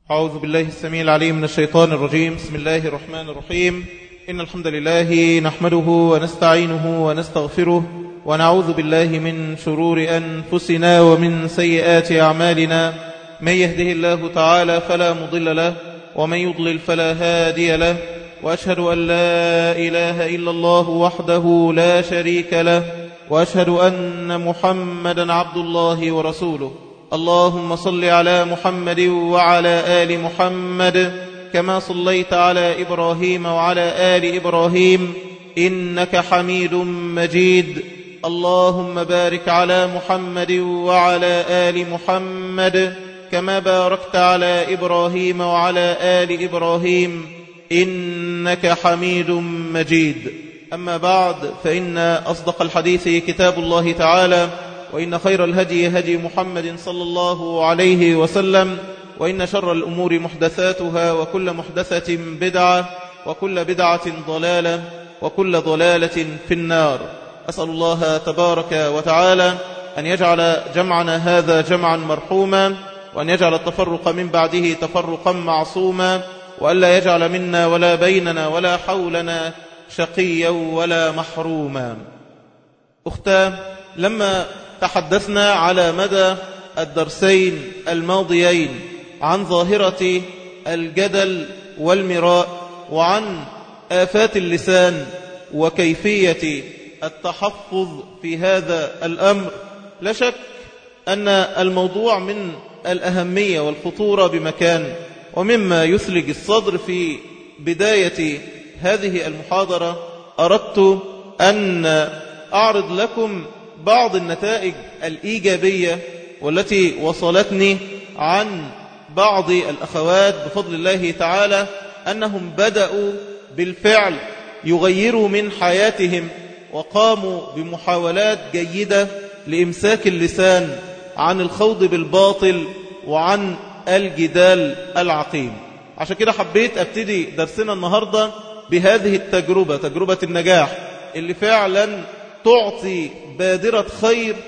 أعوذ بالله السميع العليم من الشيطان الرجيم بسم الله الرحمن الرحيم إن الحمد لله نحمده ونستعينه ونستغفره ونعوذ بالله من شرور أنفسنا ومن سيئات أعمالنا من يهده الله تعالى فلا مضل له ومن يضلل فلا هادي له وأشهد أن لا إله إلا الله وحده لا شريك له وأشهد أن محمدا عبد الله ورسوله اللهم صل على محمد وعلى آل محمد كما صليت على إبراهيم وعلى آل إبراهيم إنك حميد مجيد اللهم بارك على محمد وعلى آل محمد كما باركت على إبراهيم وعلى آل إبراهيم إنك حميد مجيد أما بعد فإن أصدق الحديث كتاب الله تعالى وإن خير الهدي هدي محمد صلى الله عليه وسلم وإن شر الأمور محدثاتها وكل محدثة بدعة وكل بدعة ضلالة وكل ضلالة في النار أسأل الله تبارك وتعالى أن يجعل جمعنا هذا جمعا مرحوما وأن يجعل التفرق من بعده تفرقا معصوما وألا يجعل منا ولا بيننا ولا حولنا شقيا ولا محروما أختاه لما تحدثنا على مدى الدرسين الماضيين عن ظاهرة الجدل والمراء وعن آفات اللسان وكيفية التحفظ في هذا الأمر لا شك أن الموضوع من الأهمية والخطورة بمكان ومما يثلج الصدر في بداية هذه المحاضرة أردت أن أعرض لكم بعض النتائج الإيجابية والتي وصلتني عن بعض الأخوات بفضل الله تعالى أنهم بدأوا بالفعل يغيروا من حياتهم وقاموا بمحاولات جيدة لإمساك اللسان عن الخوض بالباطل وعن الجدال العقيم عشان كده حبيت أبتدي درسنا النهاردة بهذه التجربة تجربة النجاح اللي فعلا تعطي بادرة خير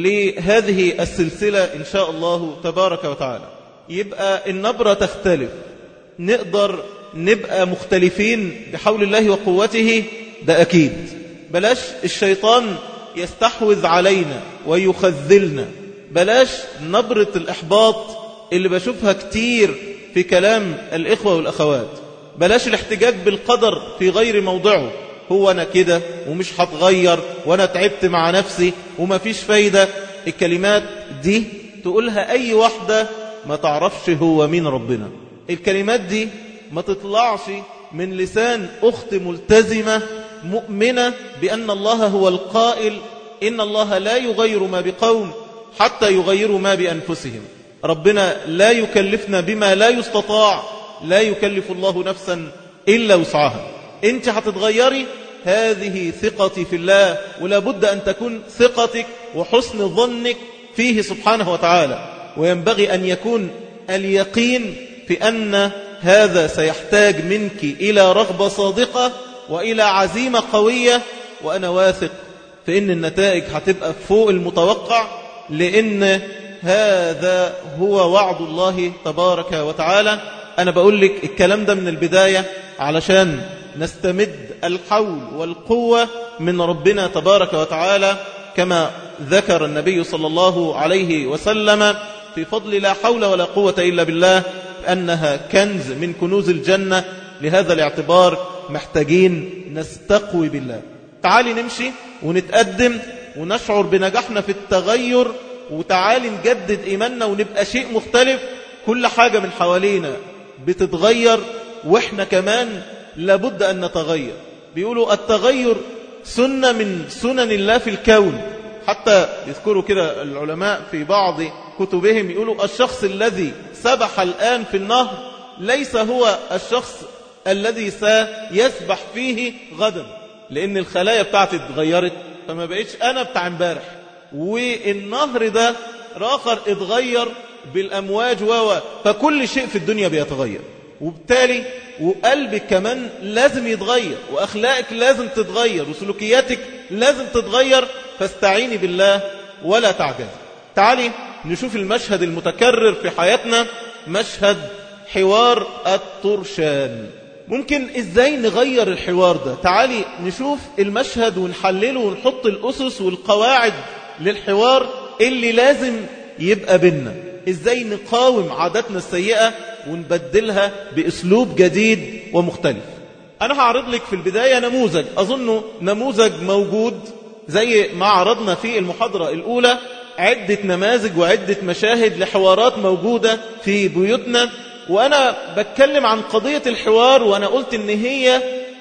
لهذه السلسلة إن شاء الله تبارك وتعالى يبقى النبرة تختلف نقدر نبقى مختلفين بحول الله وقوته ده أكيد بلاش الشيطان يستحوذ علينا ويخذلنا بلاش نبرة الإحباط اللي بشوفها كتير في كلام الإخوة والأخوات بلاش الاحتجاج بالقدر في غير موضعه هو أنا كده ومش هتغير وأنا تعبت مع نفسي وما فيش فايدة الكلمات دي تقولها أي واحدة ما تعرفش هو مين ربنا الكلمات دي ما تطلعش من لسان أخت ملتزمة مؤمنة بأن الله هو القائل إن الله لا يغير ما بقوم حتى يغيروا ما بأنفسهم ربنا لا يكلفنا بما لا يستطاع لا يكلف الله نفسا إلا وسعها انت هتتغيري هذه ثقتي في الله ولا بد أن تكون ثقتك وحسن ظنك فيه سبحانه وتعالى وينبغي أن يكون اليقين في أن هذا سيحتاج منك إلى رغبة صادقة وإلى عزيمة قوية وأنا واثق في أن النتائج هتبقى فوق المتوقع لأن هذا هو وعد الله تبارك وتعالى أنا بقول لك الكلام ده من البداية علشان نستمد الحول والقوة من ربنا تبارك وتعالى كما ذكر النبي صلى الله عليه وسلم في فضل لا حول ولا قوة إلا بالله أنها كنز من كنوز الجنة لهذا الاعتبار محتاجين نستقوي بالله تعالي نمشي ونتقدم ونشعر بنجاحنا في التغير وتعالي نجدد إيماننا ونبقى شيء مختلف كل حاجة من حوالينا بتتغير وإحنا كمان لابد أن نتغير بيقولوا التغير سنة من سنن الله في الكون حتى يذكروا كده العلماء في بعض كتبهم يقولوا الشخص الذي سبح الآن في النهر ليس هو الشخص الذي سيسبح فيه غدا لأن الخلايا بتاعتي اتغيرت فما بقيتش أنا بتاع امبارح والنهر ده راخر اتغير بالأمواج و فكل شيء في الدنيا بيتغير وبالتالي وقلبك كمان لازم يتغير وأخلاقك لازم تتغير وسلوكياتك لازم تتغير فاستعيني بالله ولا تعجزي تعالي نشوف المشهد المتكرر في حياتنا مشهد حوار الطرشان ممكن ازاي نغير الحوار ده تعالي نشوف المشهد ونحلله ونحط الأسس والقواعد للحوار اللي لازم يبقى بينا ازاي نقاوم عاداتنا السيئة ونبدلها باسلوب جديد ومختلف انا هعرض لك في البداية نموذج اظنه نموذج موجود زي ما عرضنا في المحاضرة الاولى عدة نماذج وعدة مشاهد لحوارات موجودة في بيوتنا وانا بتكلم عن قضية الحوار وانا قلت ان هي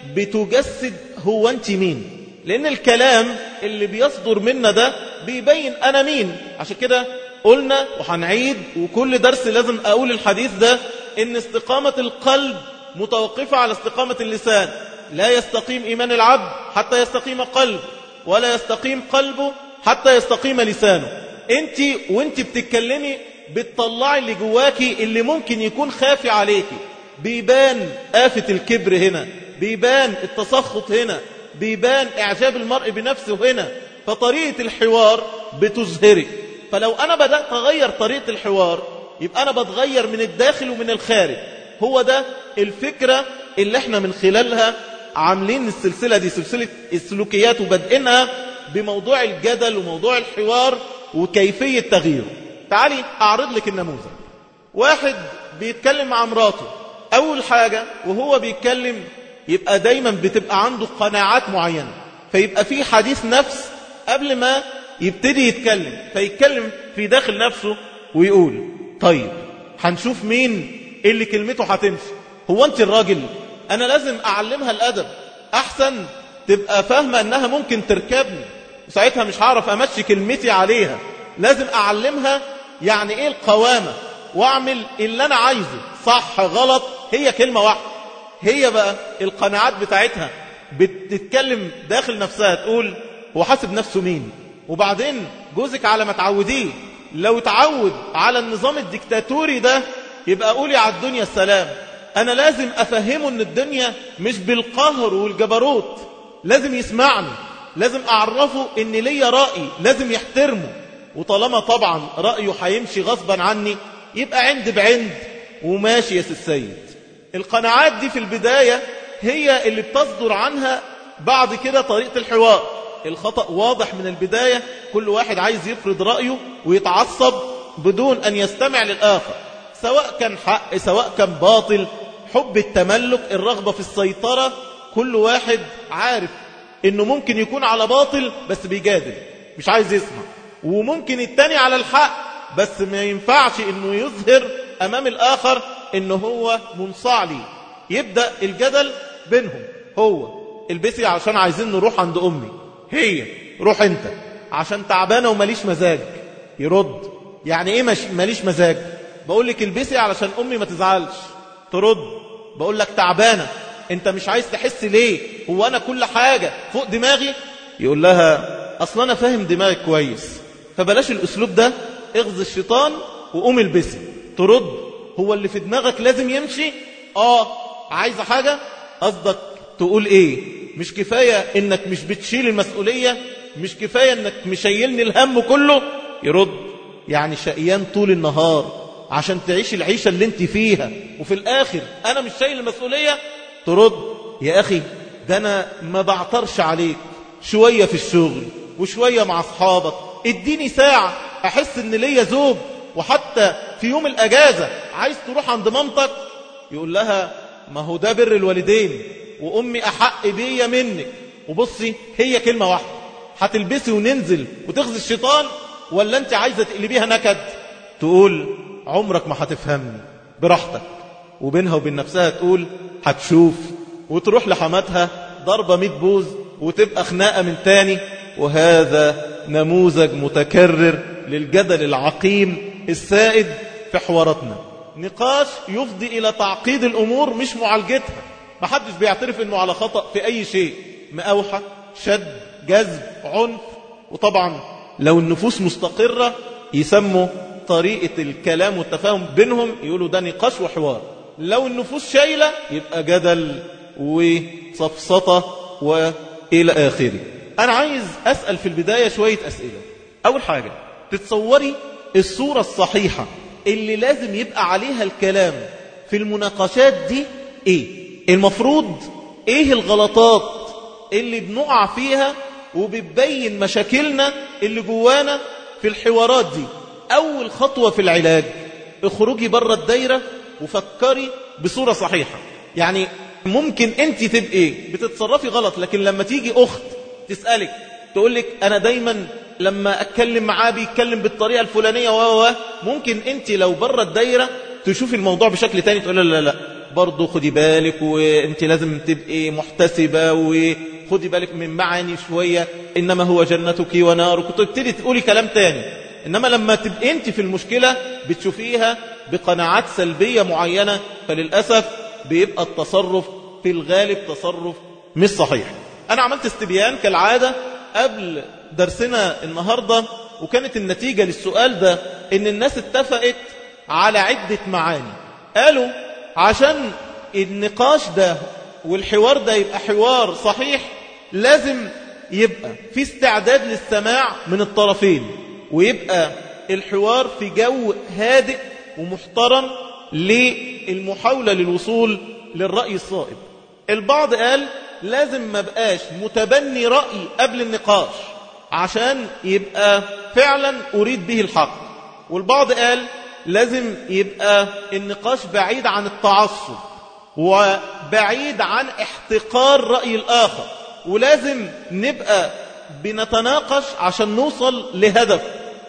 بتجسد هو انت مين لان الكلام اللي بيصدر منا ده بيبين انا مين عشان كده قلنا وهنعيد وكل درس لازم اقول الحديث ده ان استقامة القلب متوقفة على استقامة اللسان لا يستقيم ايمان العبد حتى يستقيم قلب ولا يستقيم قلبه حتى يستقيم لسانه انت وانت بتتكلمي بتطلعي اللي جواكي اللي ممكن يكون خافي عليكي بيبان آفة الكبر هنا بيبان التسخط هنا بيبان إعجاب المرء بنفسه هنا فطريقة الحوار بتزهرك فلو أنا بدأت أغير طريقة الحوار يبقى أنا بتغير من الداخل ومن الخارج هو ده الفكرة اللي احنا من خلالها عاملين السلسلة دي سلسلة السلوكيات وبدئنها بموضوع الجدل وموضوع الحوار وكيفية تغييره تعالي أعرض لك النموذج واحد بيتكلم مع مراته أول حاجة وهو بيتكلم يبقى دايما بتبقى عنده قناعات معينة فيبقى في حديث نفس قبل ما يبتدي يتكلم فيتكلم في داخل نفسه ويقول طيب هنشوف مين اللي كلمته هتمشي هو انت الراجل انا لازم اعلمها الادب احسن تبقى فاهمة انها ممكن تركبني وساعتها مش هعرف امشي كلمتي عليها لازم اعلمها يعني ايه القوامة واعمل اللي انا عايزه صح غلط هي كلمة واحدة هي بقى القناعات بتاعتها بتتكلم داخل نفسها تقول هو حاسب نفسه مين وبعدين جوزك على ما تعوديه لو تعود على النظام الديكتاتوري ده يبقى قولي على الدنيا السلام انا لازم افهمه ان الدنيا مش بالقهر والجبروت لازم يسمعني لازم اعرفه ان ليا رأي لازم يحترمه وطالما طبعا رأيه هيمشي غصبا عني يبقى عند بعند وماشي يا السيد القناعات دي في البداية هي اللي بتصدر عنها بعد كده طريقة الحوار الخطأ واضح من البداية كل واحد عايز يفرض رأيه ويتعصب بدون أن يستمع للآخر سواء كان حق سواء كان باطل حب التملك الرغبة في السيطرة كل واحد عارف انه ممكن يكون على باطل بس بيجادل مش عايز يسمع وممكن التاني على الحق بس ما ينفعش انه يظهر امام الاخر انه هو منصاع لي يبدأ الجدل بينهم هو البسي عشان عايزين نروح عند امي هي روح انت عشان تعبانة وماليش مزاج يرد يعني ايه مش ماليش مزاج بقول لك البسي علشان امي ما تزعلش ترد بقول لك تعبانة انت مش عايز تحس ليه هو انا كل حاجة فوق دماغي يقول لها اصلا انا فاهم دماغك كويس فبلاش الاسلوب ده اغز الشيطان وقوم البسي ترد هو اللي في دماغك لازم يمشي اه عايزة حاجة قصدك تقول ايه مش كفاية انك مش بتشيل المسؤولية مش كفاية انك مشيلني الهم كله يرد يعني شقيان طول النهار عشان تعيش العيشة اللي انت فيها وفي الاخر انا مش شايل المسؤولية ترد يا اخي ده انا ما بعترش عليك شوية في الشغل وشوية مع اصحابك اديني ساعة احس ان ليا زوج وحتى في يوم الاجازة عايز تروح عند مامتك يقول لها ما هو ده بر الوالدين وامي احق بيا منك وبصي هي كلمة واحدة هتلبسي وننزل وتخزي الشيطان ولا انت عايزة تقلبيها نكد تقول عمرك ما هتفهمني براحتك وبينها وبين نفسها تقول هتشوف وتروح لحماتها ضربة ميت بوز وتبقى خناقة من تاني وهذا نموذج متكرر للجدل العقيم السائد في حواراتنا نقاش يفضي إلى تعقيد الأمور مش معالجتها محدش بيعترف أنه على خطأ في أي شيء مأوحة شد جذب عنف وطبعا لو النفوس مستقرة يسموا طريقة الكلام والتفاهم بينهم يقولوا ده نقاش وحوار لو النفوس شايلة يبقى جدل وصفصطة وإلى آخره أنا عايز أسأل في البداية شوية أسئلة أول حاجة تتصوري الصورة الصحيحة اللي لازم يبقى عليها الكلام في المناقشات دي ايه المفروض ايه الغلطات اللي بنقع فيها وبتبين مشاكلنا اللي جوانا في الحوارات دي اول خطوة في العلاج اخرجي بره الدايرة وفكري بصورة صحيحة يعني ممكن انت تبقي بتتصرفي غلط لكن لما تيجي اخت تسألك تقول لك انا دايما لما اتكلم معاه بيتكلم بالطريقة الفلانية و ممكن انت لو بره الدايرة تشوفي الموضوع بشكل تاني تقول لا لا برضه خدي بالك وانت لازم تبقي محتسبة وخدي بالك من معاني شوية انما هو جنتك ونارك وتبتدي تقولي كلام تاني انما لما تبقي انت في المشكلة بتشوفيها بقناعات سلبية معينة فللأسف بيبقى التصرف في الغالب تصرف مش صحيح انا عملت استبيان كالعادة قبل درسنا النهاردة وكانت النتيجة للسؤال ده ان الناس اتفقت على عدة معاني قالوا عشان النقاش ده والحوار ده يبقى حوار صحيح لازم يبقى في استعداد للسماع من الطرفين ويبقى الحوار في جو هادئ ومحترم للمحاولة للوصول للرأي الصائب البعض قال لازم ما بقاش متبني رأي قبل النقاش عشان يبقى فعلا أريد به الحق والبعض قال لازم يبقى النقاش بعيد عن التعصب وبعيد عن احتقار رأي الآخر ولازم نبقى بنتناقش عشان نوصل لهدف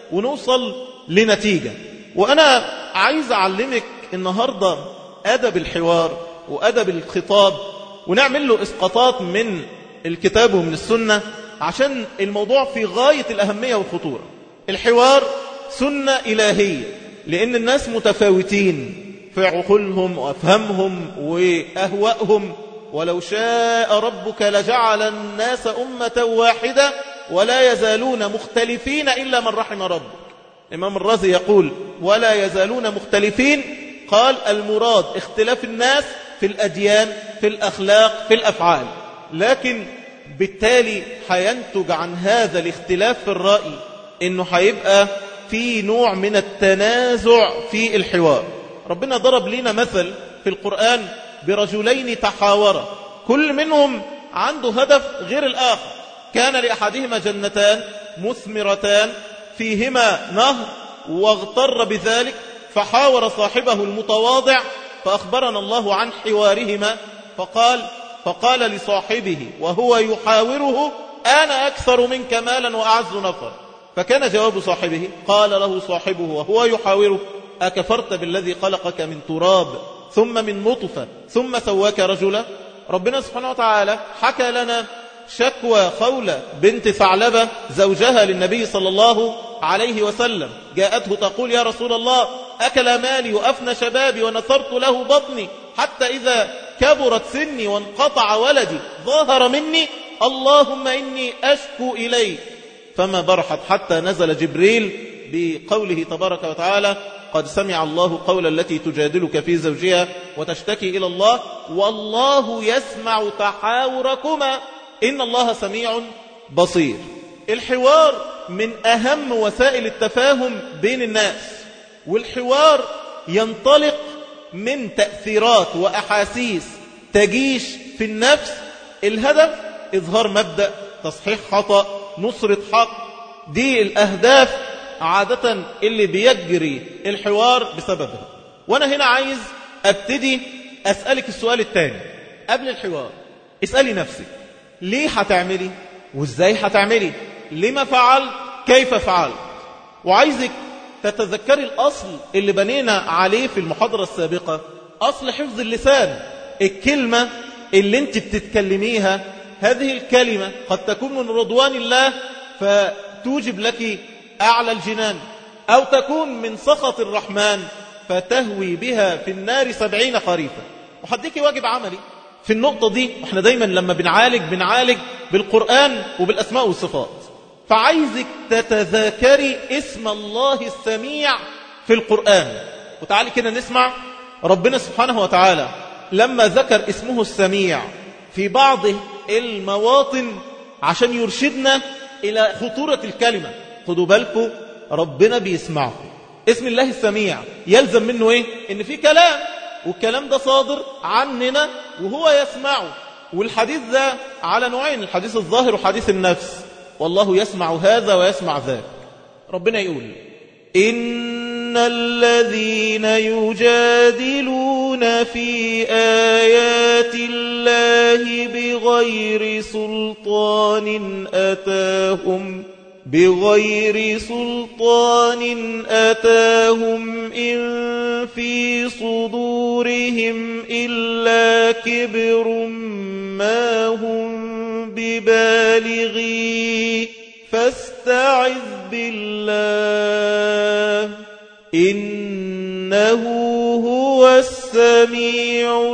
ونوصل لنتيجة وأنا عايز أعلمك النهاردة أدب الحوار وأدب الخطاب ونعمل له إسقاطات من الكتاب ومن السنة عشان الموضوع في غاية الأهمية والخطورة الحوار سنة إلهية لأن الناس متفاوتين في عقولهم وأفهمهم وأهوائهم ولو شاء ربك لجعل الناس أمة واحدة ولا يزالون مختلفين إلا من رحم ربك إمام الرازي يقول ولا يزالون مختلفين قال المراد اختلاف الناس في الأديان في الأخلاق في الأفعال لكن بالتالي حينتج عن هذا الاختلاف في الرأي انه هيبقى في نوع من التنازع في الحوار ربنا ضرب لنا مثل في القرآن برجلين تحاورا كل منهم عنده هدف غير الآخر كان لأحدهما جنتان مثمرتان فيهما نهر واغتر بذلك فحاور صاحبه المتواضع فأخبرنا الله عن حوارهما فقال فقال لصاحبه وهو يحاوره أنا أكثر منك مالا وأعز نفر فكان جواب صاحبه قال له صاحبه وهو يحاوره أكفرت بالذي خلقك من تراب ثم من نطفة ثم سواك رجلا ربنا سبحانه وتعالى حكى لنا شكوى خولة بنت ثعلبة زوجها للنبي صلى الله عليه وسلم جاءته تقول يا رسول الله أكل مالي وأفنى شبابي ونثرت له بطني حتى إذا كبرت سني وانقطع ولدي ظاهر مني اللهم إني أشكو إليك فما برحت حتى نزل جبريل بقوله تبارك وتعالى قد سمع الله قول التي تجادلك في زوجها وتشتكي إلى الله والله يسمع تحاوركما إن الله سميع بصير الحوار من أهم وسائل التفاهم بين الناس والحوار ينطلق من تأثيرات وأحاسيس تجيش في النفس الهدف إظهار مبدأ تصحيح خطأ نصرة حق دي الأهداف عادة اللي بيجري الحوار بسببها وأنا هنا عايز أبتدي أسألك السؤال الثاني قبل الحوار اسألي نفسك ليه هتعملي وازاي هتعملي لما فعل كيف فعل وعايزك تتذكري الأصل اللي بنينا عليه في المحاضرة السابقة أصل حفظ اللسان الكلمة اللي انت بتتكلميها هذه الكلمة قد تكون من رضوان الله فتوجب لك أعلى الجنان أو تكون من سخط الرحمن فتهوي بها في النار سبعين خريفا وحديك واجب عملي في النقطة دي احنا دايما لما بنعالج بنعالج بالقرآن وبالأسماء والصفات فعايزك تتذاكري اسم الله السميع في القرآن وتعالي كده نسمع ربنا سبحانه وتعالى لما ذكر اسمه السميع في بعض المواطن عشان يرشدنا إلى خطورة الكلمة خدوا بالكم ربنا بيسمعكم اسم الله السميع يلزم منه ايه ان في كلام والكلام ده صادر عننا وهو يسمعه والحديث ده على نوعين الحديث الظاهر وحديث النفس والله يسمع هذا ويسمع ذاك ربنا يقول إن الذين يجادلون في آيات الله بغير سلطان أتاهم بغير سلطان أتاهم إن في صدورهم إلا كبر ما هم ببالغي فاستعذ بالله إنه هو السميع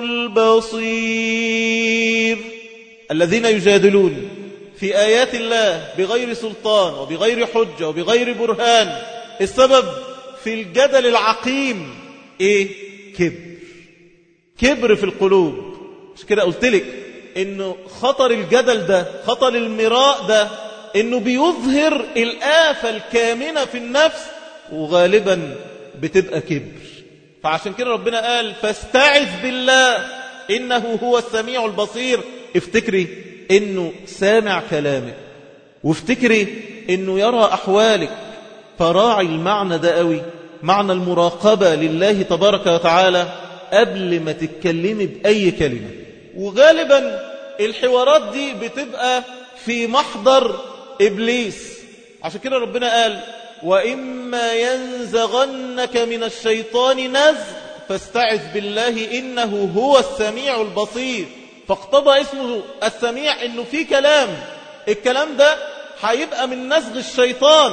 البصير الذين يجادلون في آيات الله بغير سلطان وبغير حجة وبغير برهان السبب في الجدل العقيم ايه كبر كبر في القلوب مش كده قلت لك انه خطر الجدل ده خطر المراء ده انه بيظهر الآفة الكامنة في النفس وغالبا بتبقى كبر فعشان كده ربنا قال فاستعذ بالله إنه هو السميع البصير افتكري انه سامع كلامك وافتكري انه يرى احوالك فراعي المعنى ده قوي معنى المراقبة لله تبارك وتعالى قبل ما تتكلمي بأي كلمة وغالبا الحوارات دي بتبقى في محضر إبليس عشان كده ربنا قال وإما ينزغنك من الشيطان نزغ فاستعذ بالله إنه هو السميع البصير فاقتضى اسمه السميع انه في كلام الكلام ده هيبقى من نزغ الشيطان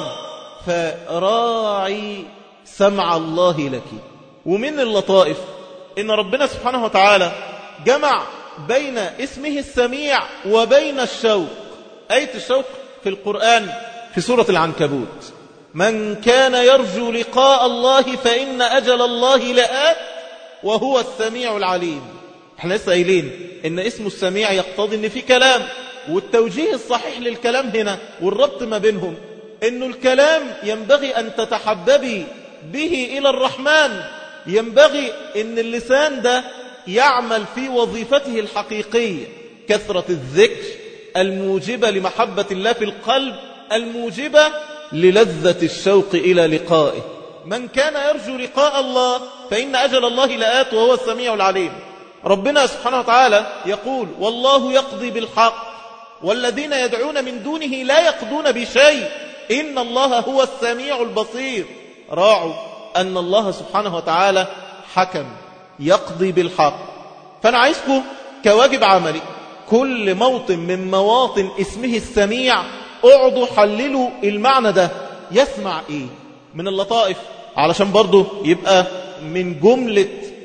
فراعي سمع الله لك ومن اللطائف ان ربنا سبحانه وتعالى جمع بين اسمه السميع وبين الشوق آية الشوق في القرآن في سورة العنكبوت من كان يرجو لقاء الله فإن أجل الله لآت وهو السميع العليم احنا لسه قايلين ان اسمه السميع يقتضي ان في كلام والتوجيه الصحيح للكلام هنا والربط ما بينهم انه الكلام ينبغي ان تتحببي به الى الرحمن ينبغي ان اللسان ده يعمل في وظيفته الحقيقية كثرة الذكر الموجبة لمحبة الله في القلب الموجبة للذة الشوق إلى لقائه من كان يرجو لقاء الله فإن أجل الله لآت وهو السميع العليم ربنا سبحانه وتعالى يقول والله يقضي بالحق والذين يدعون من دونه لا يقضون بشيء إن الله هو السميع البصير راعوا أن الله سبحانه وتعالى حكم يقضي بالحق فأنا عايزكم كواجب عملي كل موطن من مواطن اسمه السميع اقعدوا حللوا المعنى ده يسمع ايه من اللطائف علشان برضه يبقى من جملة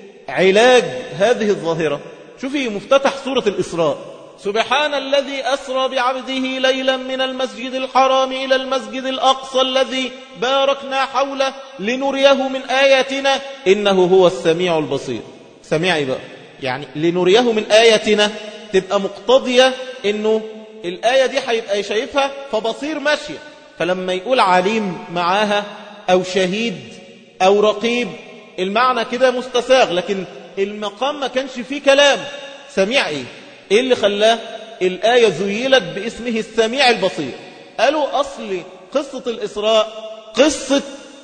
علاج هذه الظاهرة شوفي مفتتح سورة الإسراء سبحان الذي أسرى بعبده ليلا من المسجد الحرام إلى المسجد الأقصى الذي باركنا حوله لنريه من آياتنا إنه هو السميع البصير سميعي بقى يعني لنريه من آياتنا تبقى مقتضية إنه الآية دي هيبقى شايفها فبصير ماشية فلما يقول عليم معاها أو شهيد أو رقيب المعنى كده مستساغ لكن المقام ما كانش فيه كلام سميع ايه ايه اللي خلاه الآية زيلت باسمه السميع البصير قالوا أصل قصة الإسراء قصة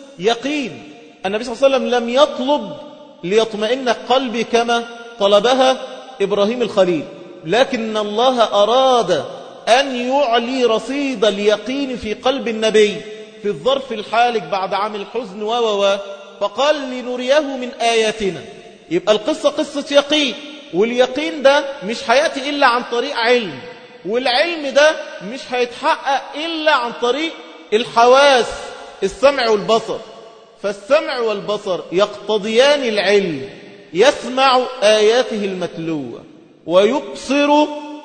يقين النبي صلى الله عليه وسلم لم يطلب ليطمئن قلبي كما طلبها إبراهيم الخليل لكن الله أراد أن يعلي رصيد اليقين في قلب النبي في الظرف الحالك بعد عام الحزن و و فقال لنريه من آياتنا يبقى القصة قصة يقين واليقين ده مش هيأتي إلا عن طريق علم والعلم ده مش هيتحقق إلا عن طريق الحواس السمع والبصر فالسمع والبصر يقتضيان العلم يسمع آياته المتلوة ويبصر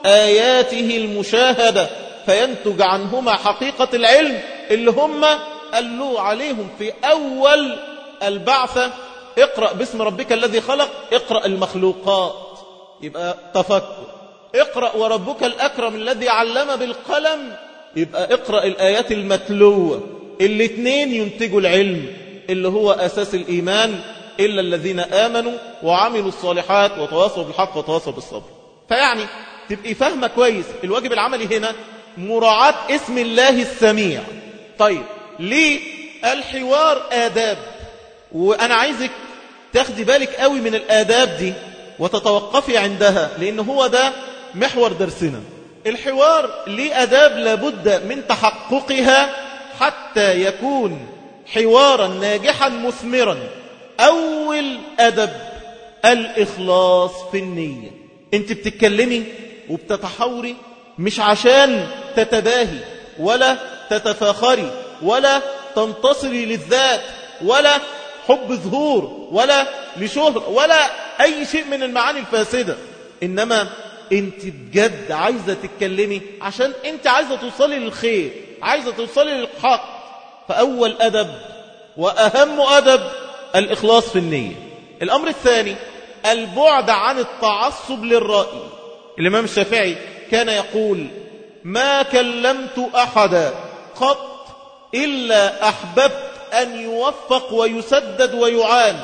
آياته المشاهدة فينتج عنهما حقيقة العلم اللي هم قالوا عليهم في أول البعثة اقرأ باسم ربك الذي خلق اقرأ المخلوقات يبقى تفكر اقرأ وربك الأكرم الذي علم بالقلم يبقى اقرأ الآيات المتلوة الاثنين ينتجوا العلم اللي هو أساس الإيمان إلا الذين آمنوا وعملوا الصالحات وتواصوا بالحق وتواصوا بالصبر فيعني تبقي فاهمة كويس الواجب العملي هنا مراعاة اسم الله السميع طيب ليه الحوار آداب وأنا عايزك تاخدي بالك قوي من الآداب دي وتتوقفي عندها لأن هو ده محور درسنا الحوار ليه أداب لابد من تحققها حتى يكون حوارا ناجحا مثمرا أول أدب الإخلاص في النية أنت بتتكلمي وبتتحوري مش عشان تتباهي ولا تتفاخري ولا تنتصري للذات ولا حب ظهور ولا لشهر ولا أي شيء من المعاني الفاسدة إنما أنت بجد عايزة تتكلمي عشان أنت عايزة توصلي للخير عايزة توصلي للحق فأول أدب وأهم أدب الإخلاص في النية الأمر الثاني البعد عن التعصب للرأي الإمام الشافعي كان يقول ما كلمت أحدا قط إلا أحببت أن يوفق ويسدد ويعان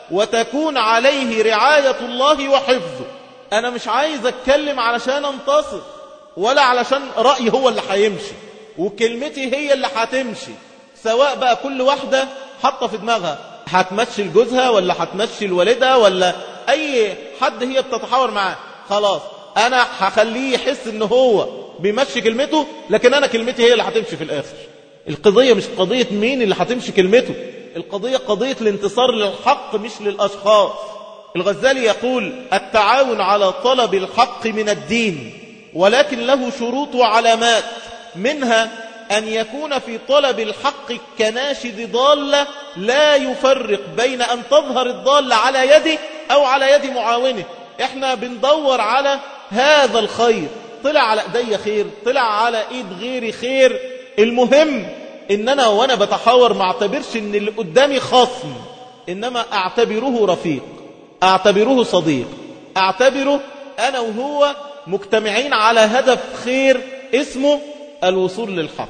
وتكون عليه رعاية الله وحفظه أنا مش عايز أتكلم علشان أنتصر ولا علشان رأيي هو اللي هيمشي وكلمتي هي اللي هتمشي سواء بقى كل واحدة حاطة في دماغها هتمشي لجوزها ولا هتمشي لوالدها ولا أي حد هي بتتحاور معاه خلاص أنا هخليه يحس إن هو بيمشي كلمته لكن أنا كلمتي هي اللي هتمشي في الآخر القضية مش قضية مين اللي هتمشي كلمته القضية قضية الانتصار للحق مش للأشخاص الغزالي يقول التعاون على طلب الحق من الدين ولكن له شروط وعلامات منها أن يكون في طلب الحق كناشد ضالة لا يفرق بين أن تظهر الضالة على يده أو على يد معاونه احنا بندور على هذا الخير طلع على ايدي خير طلع على ايد غيري خير المهم ان انا وانا بتحاور ما اعتبرش ان اللي قدامي خصم انما اعتبره رفيق اعتبره صديق اعتبره انا وهو مجتمعين على هدف خير اسمه الوصول للحق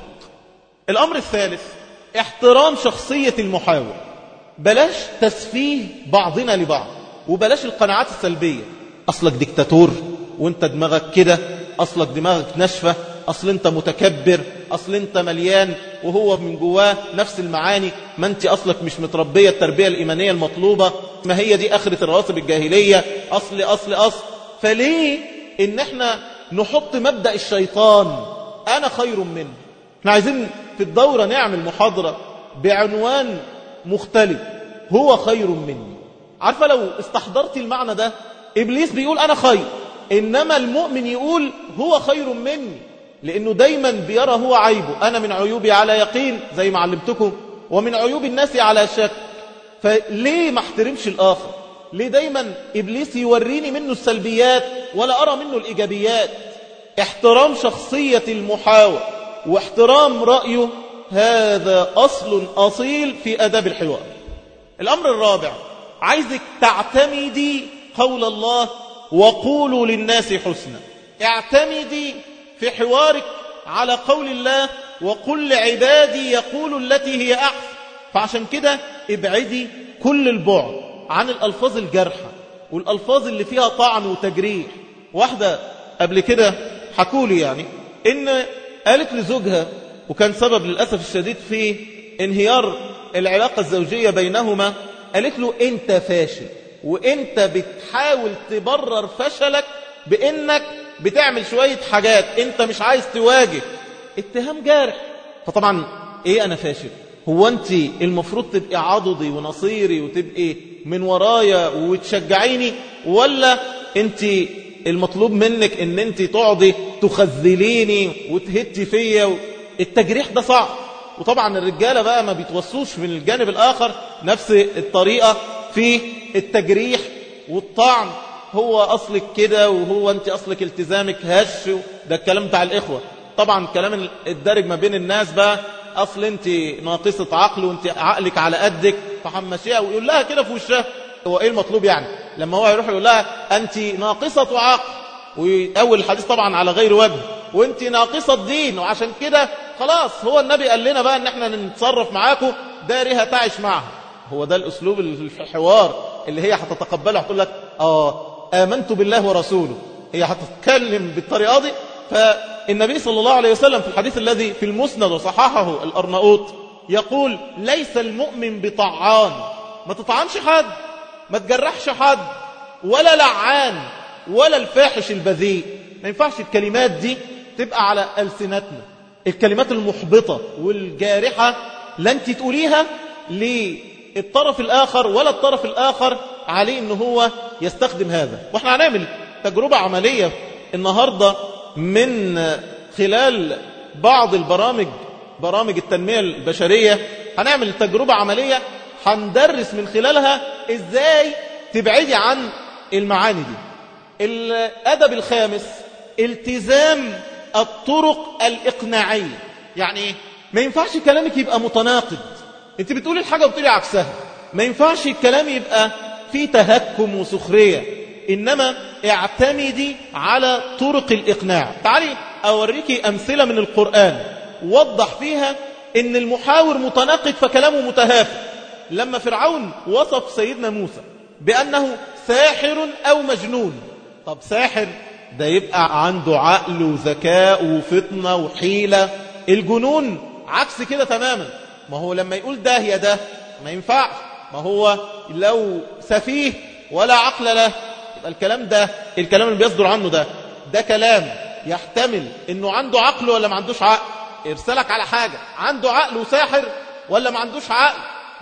الامر الثالث احترام شخصية المحاور بلاش تسفيه بعضنا لبعض وبلاش القناعات السلبية اصلك ديكتاتور وانت دماغك كده اصلك دماغك ناشفه اصل انت متكبر اصل انت مليان وهو من جواه نفس المعاني ما انت اصلك مش متربيه التربيه الايمانيه المطلوبه ما هي دي اخره الرواتب الجاهليه اصل اصل اصل فليه ان احنا نحط مبدا الشيطان انا خير منه احنا عايزين في الدوره نعمل محاضره بعنوان مختلف هو خير مني عارفه لو استحضرت المعنى ده ابليس بيقول انا خير انما المؤمن يقول هو خير مني لأنه دايما بيرى هو عيبه أنا من عيوبي على يقين زي ما علمتكم ومن عيوب الناس على شك فليه ما احترمش الآخر ليه دايما إبليس يوريني منه السلبيات ولا أرى منه الإيجابيات احترام شخصية المحاور واحترام رأيه هذا أصل أصيل في أداب الحوار الأمر الرابع عايزك تعتمدي قول الله وقولوا للناس حسنا اعتمدي في حوارك على قول الله وقل لعبادي يقولوا التي هي أحسن فعشان كده ابعدي كل البعد عن الألفاظ الجارحة والألفاظ اللي فيها طعن وتجريح واحدة قبل كده حكولي يعني إن قالت لزوجها وكان سبب للأسف الشديد في انهيار العلاقة الزوجية بينهما قالت له أنت فاشل وأنت بتحاول تبرر فشلك بأنك بتعمل شوية حاجات انت مش عايز تواجه اتهام جارح فطبعا ايه انا فاشل هو انت المفروض تبقي عضدي ونصيري وتبقي من ورايا وتشجعيني ولا انت المطلوب منك ان انت تقعدي تخذليني وتهتي فيا التجريح ده صعب وطبعا الرجالة بقى ما بيتوصوش من الجانب الآخر نفس الطريقة في التجريح والطعن هو أصلك كده وهو أنت أصلك التزامك هش ده الكلام بتاع الإخوة طبعا الكلام الدارج ما بين الناس بقى أصل أنت ناقصة عقل وأنت عقلك على قدك فحمشيها ويقول لها كده في وشها هو إيه المطلوب يعني لما هو يروح يقول لها أنت ناقصة عقل ويأول الحديث طبعا على غير وجه وانت ناقصة دين وعشان كده خلاص هو النبي قال لنا بقى ان احنا نتصرف معاكم دارها تعيش معها هو ده الأسلوب الحوار اللي هي هتتقبله هتقول لك آه آمنت بالله ورسوله هي هتتكلم بالطريقة دي فالنبي صلى الله عليه وسلم في الحديث الذي في المسند وصححه الأرناؤوط يقول ليس المؤمن بطعان ما تطعنش حد ما تجرحش حد ولا لعان ولا الفاحش البذيء ما ينفعش الكلمات دي تبقى على ألسنتنا الكلمات المحبطة والجارحة لا انت تقوليها للطرف الآخر ولا الطرف الآخر عليه ان هو يستخدم هذا واحنا هنعمل تجربة عملية النهاردة من خلال بعض البرامج برامج التنمية البشرية هنعمل تجربة عملية هندرس من خلالها ازاي تبعدي عن المعاني دي الأدب الخامس التزام الطرق الإقناعية يعني ايه ما ينفعش كلامك يبقى متناقض انت بتقولي الحاجة وبتقولي عكسها ما ينفعش الكلام يبقى فيه تهكم وسخرية إنما اعتمدي على طرق الإقناع تعالي أوريكي أمثلة من القرآن وضح فيها إن المحاور متناقض فكلامه متهافت لما فرعون وصف سيدنا موسى بأنه ساحر أو مجنون طب ساحر ده يبقى عنده عقل وذكاء وفطنة وحيلة الجنون عكس كده تماما ما هو لما يقول ده يا ده ما ينفعش ما هو لو سفيه ولا عقل له يبقى الكلام ده الكلام اللي بيصدر عنه ده ده كلام يحتمل انه عنده عقل ولا ما عندوش عقل ارسلك على حاجة عنده عقل وساحر ولا ما عندوش عقل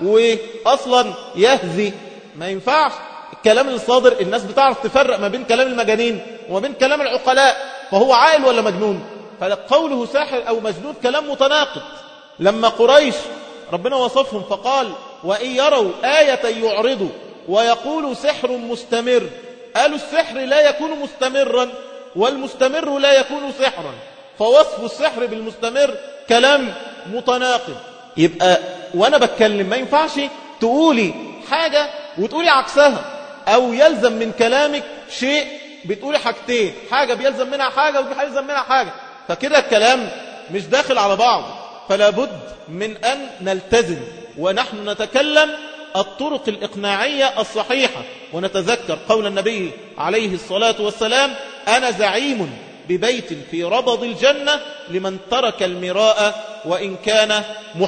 واصلا يهذي ما ينفعش الكلام الصادر الناس بتعرف تفرق ما بين كلام المجانين وما بين كلام العقلاء فهو عاقل ولا مجنون فقوله ساحر أو مجنون كلام متناقض لما قريش ربنا وصفهم فقال وإن يروا آية يعرضوا ويقولوا سحر مستمر قالوا السحر لا يكون مستمرا والمستمر لا يكون سحرا فوصف السحر بالمستمر كلام متناقض يبقى وانا بتكلم ما ينفعش تقولي حاجة وتقولي عكسها او يلزم من كلامك شيء بتقولي حاجتين حاجة بيلزم منها حاجة وبيلزم منها حاجة فكده الكلام مش داخل على بعض فلا بد من أن نلتزم ونحن نتكلم الطرق الإقناعية الصحيحة ونتذكر قول النبي عليه الصلاة والسلام أنا زعيم ببيت في ربض الجنة لمن ترك المراء وإن كان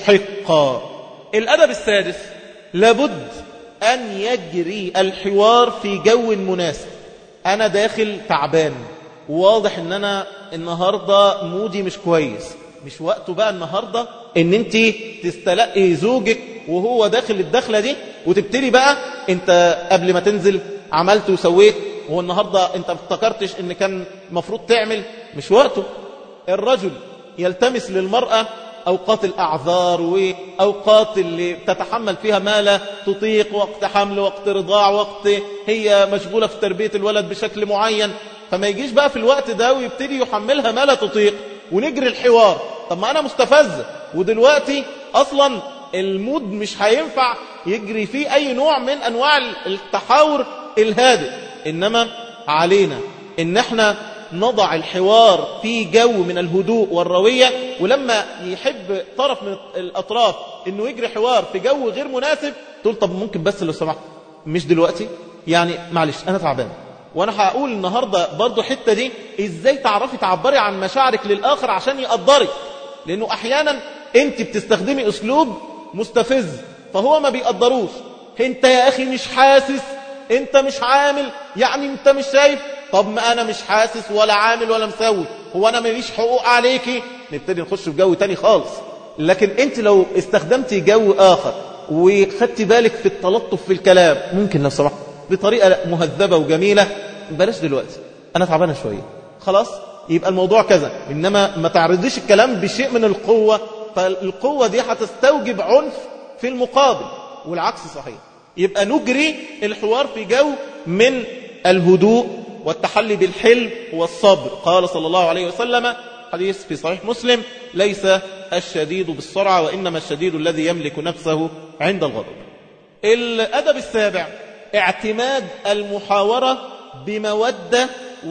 محقا الأدب السادس لابد أن يجري الحوار في جو مناسب أنا داخل تعبان واضح ان انا النهاردة مودي مش كويس مش وقته بقى النهاردة ان انت تستلقي زوجك وهو داخل الدخلة دي وتبتدي بقى انت قبل ما تنزل عملت وسويت هو النهاردة انت افتكرتش ان كان مفروض تعمل مش وقته الرجل يلتمس للمرأة أوقات الأعذار وأوقات اللي تتحمل فيها ما لا تطيق وقت حمل وقت رضاع وقت هي مشغولة في تربية الولد بشكل معين فما يجيش بقى في الوقت ده ويبتدي يحملها ما لا تطيق ونجري الحوار طب ما أنا مستفز ودلوقتي أصلا المود مش هينفع يجري فيه أي نوع من أنواع التحاور الهادئ إنما علينا إن احنا نضع الحوار في جو من الهدوء والروية ولما يحب طرف من الأطراف إنه يجري حوار في جو غير مناسب تقول طب ممكن بس لو سمحت مش دلوقتي يعني معلش أنا تعبان وانا هقول النهاردة برضو حتة دي ازاي تعرفي تعبري عن مشاعرك للآخر عشان يقدرك لانه احيانا انت بتستخدمي اسلوب مستفز فهو ما بيقدروش انت يا اخي مش حاسس انت مش عامل يعني انت مش شايف طب ما انا مش حاسس ولا عامل ولا مسوي هو انا ماليش حقوق عليكي نبتدي نخش في جو تاني خالص لكن انت لو استخدمتي جو اخر وخدتي بالك في التلطف في الكلام ممكن لو سمحت بطريقة مهذبة وجميلة بلاش دلوقتي أنا تعبانة شوية خلاص يبقى الموضوع كذا إنما ما تعرضيش الكلام بشيء من القوة فالقوة دي هتستوجب عنف في المقابل والعكس صحيح يبقى نجري الحوار في جو من الهدوء والتحلي بالحلم والصبر قال صلى الله عليه وسلم حديث في صحيح مسلم ليس الشديد بالسرعة وإنما الشديد الذي يملك نفسه عند الغضب الأدب السابع اعتماد المحاورة بمودة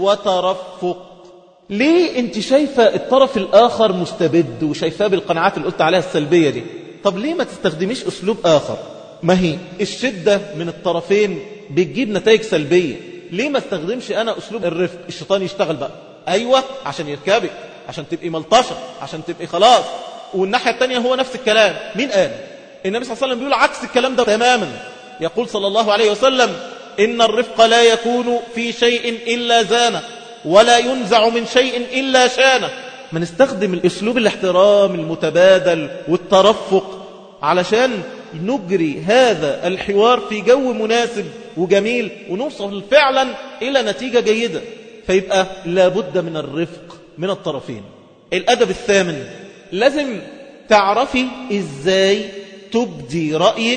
وترفق ليه انت شايفة الطرف الآخر مستبد وشايفاه بالقناعات اللي قلت عليها السلبية دي طب ليه ما تستخدميش أسلوب آخر ما هي الشدة من الطرفين بتجيب نتائج سلبية ليه ما استخدمش أنا أسلوب الرفق الشيطان يشتغل بقى أيوة عشان يركبك عشان تبقي ملطشة عشان تبقي خلاص والناحية التانية هو نفس الكلام مين قال النبي صلى الله عليه وسلم بيقول عكس الكلام ده تماما يقول صلى الله عليه وسلم إن الرفق لا يكون في شيء إلا زانه ولا ينزع من شيء إلا شانه ما نستخدم الأسلوب الاحترام المتبادل والترفق علشان نجري هذا الحوار في جو مناسب وجميل ونوصل فعلا إلى نتيجة جيدة فيبقى لابد من الرفق من الطرفين الأدب الثامن لازم تعرفي إزاي تبدي رأيك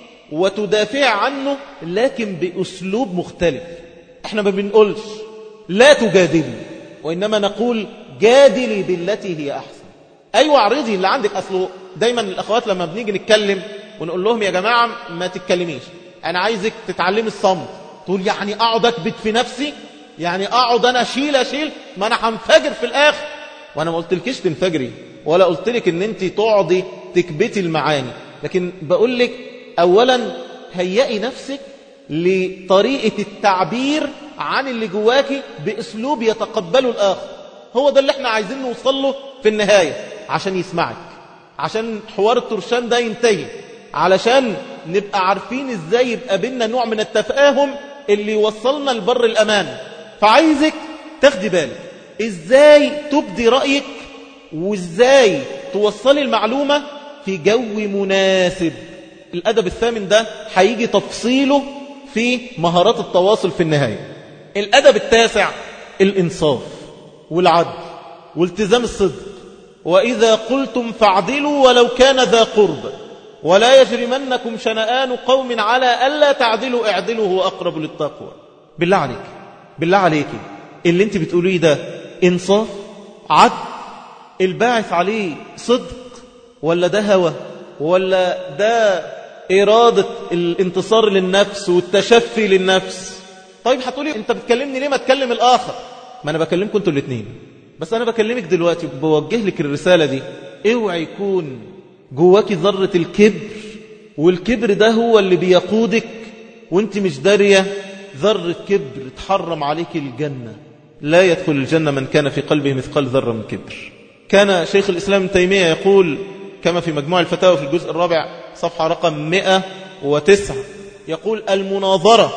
وتدافع عنه لكن بأسلوب مختلف احنا ما بنقولش لا تجادلي وإنما نقول جادلي بالتي هي أحسن أيوة اعرضي اللي عندك أصله دايما الأخوات لما بنيجي نتكلم ونقول لهم يا جماعة ما تتكلميش أنا عايزك تتعلمي الصمت تقول يعني أقعد أكبت في نفسي يعني أقعد أنا أشيل أشيل ما أنا هنفجر في الآخر وأنا ما قلتلكيش تنفجري ولا قلت لك ان انت تقعدي تكبتي المعاني لكن بقول لك اولا هيئي نفسك لطريقة التعبير عن اللي جواكي باسلوب يتقبله الاخر هو ده اللي احنا عايزين نوصل له في النهاية عشان يسمعك عشان حوار الترشان ده ينتهي علشان نبقى عارفين ازاي يبقى بينا نوع من التفاهم اللي يوصلنا لبر الامان فعايزك تاخدي بالك ازاي تبدي رأيك وازاي توصلي المعلومة في جو مناسب الأدب الثامن ده هيجي تفصيله في مهارات التواصل في النهاية الأدب التاسع الإنصاف والعدل والتزام الصدق وإذا قلتم فاعدلوا ولو كان ذا قرب ولا يجرمنكم شنآن قوم على ألا تعدلوا اعدلوا هو أقرب للتقوى بالله عليك بالله عليك اللي انت بتقوليه ده إنصاف عدل الباعث عليه صدق ولا ده هوى ولا ده إرادة الانتصار للنفس والتشفي للنفس طيب هتقولي انت بتكلمني ليه ما تكلم الآخر ما أنا بكلمكم انتوا الاثنين بس أنا بكلمك دلوقتي بوجه لك الرسالة دي اوعى يكون جواك ذرة الكبر والكبر ده هو اللي بيقودك وانت مش دارية ذرة كبر تحرم عليك الجنة لا يدخل الجنة من كان في قلبه مثقال ذرة من كبر كان شيخ الإسلام تيمية يقول كما في مجموع الفتاوى في الجزء الرابع صفحة رقم 109 يقول المناظرة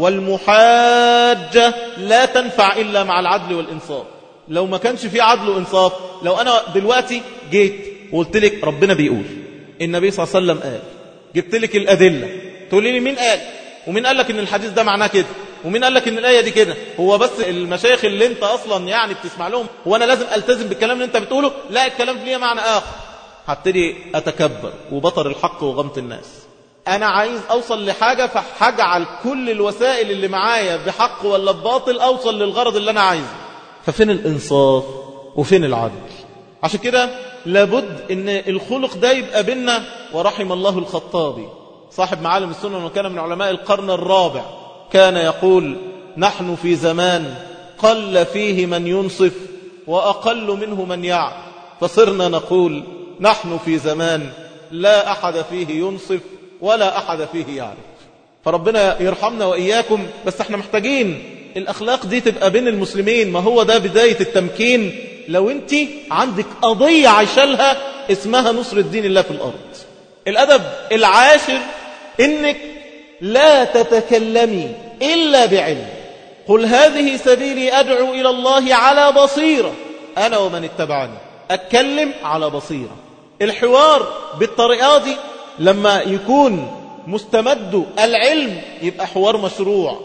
والمحاجة لا تنفع إلا مع العدل والإنصاف لو ما كانش في عدل وإنصاف لو أنا دلوقتي جيت وقلت لك ربنا بيقول النبي صلى الله عليه وسلم قال جبت لك الأدلة تقولي لي مين قال ومين قال لك ان الحديث ده معناه كده ومين قال لك ان الايه دي كده هو بس المشايخ اللي انت اصلا يعني بتسمع لهم هو انا لازم التزم بالكلام اللي انت بتقوله لا الكلام ليه معنى اخر هبتدي اتكبر وبطر الحق وغمط الناس انا عايز اوصل لحاجه فهجعل كل الوسائل اللي معايا بحق ولا بباطل اوصل للغرض اللي انا عايزه ففين الانصاف وفين العدل عشان كده لابد ان الخلق ده يبقى بينا ورحم الله الخطابي صاحب معالم السنن وكان من علماء القرن الرابع كان يقول نحن في زمان قل فيه من ينصف وأقل منه من يعد فصرنا نقول نحن في زمان لا أحد فيه ينصف ولا أحد فيه يعرف فربنا يرحمنا وإياكم بس احنا محتاجين الأخلاق دي تبقى بين المسلمين ما هو ده بداية التمكين لو انت عندك قضية عيشالها اسمها نصر الدين الله في الأرض الأدب العاشر إنك لا تتكلمي إلا بعلم قل هذه سبيلي أدعو إلى الله على بصيرة أنا ومن اتبعني أتكلم على بصيرة الحوار بالطريقة دي لما يكون مستمد العلم يبقى حوار مشروع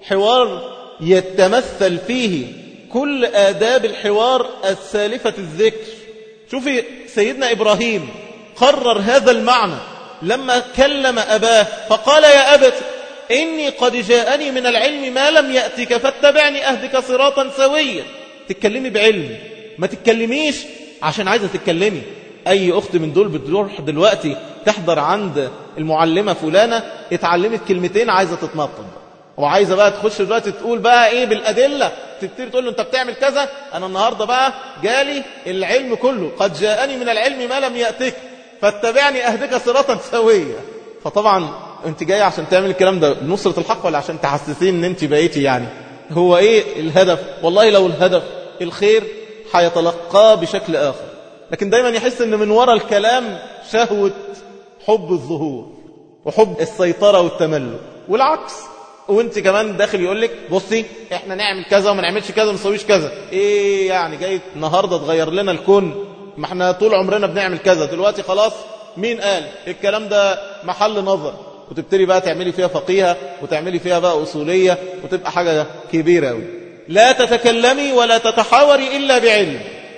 حوار يتمثل فيه كل آداب الحوار السالفة الذكر شوفي سيدنا إبراهيم قرر هذا المعنى لما كلم أباه فقال يا أبت إني قد جاءني من العلم ما لم يأتك فاتبعني أهدك صراطا سويا تتكلمي بعلم ما تتكلميش عشان عايزة تتكلمي أي أخت من دول بتروح دلوقتي تحضر عند المعلمة فلانة اتعلمت كلمتين عايزة تتنطط وعايزة بقى تخش دلوقتي تقول بقى ايه بالأدلة تبتدي تقول له انت بتعمل كذا انا النهاردة بقى جالي العلم كله قد جاءني من العلم ما لم يأتك فاتبعني أهدك صراطا سويا فطبعا انت جاي عشان تعمل الكلام ده بنصرة الحق ولا عشان تحسسين ان انت بقيتي يعني هو ايه الهدف والله لو الهدف الخير هيتلقاه بشكل اخر لكن دايما يحس ان من وراء الكلام شهوة حب الظهور وحب السيطرة والتملك والعكس وانت كمان داخل يقول لك بصي احنا نعمل كذا وما نعملش كذا وما نسويش كذا ايه يعني جاي النهارده تغير لنا الكون ما احنا طول عمرنا بنعمل كذا دلوقتي خلاص مين قال الكلام ده محل نظر وتبتدي بقى تعملي فيها فقيهة وتعملي فيها بقى أصولية وتبقى حاجة كبيرة قوي لا تتكلمي ولا تتحاوري إلا بعلم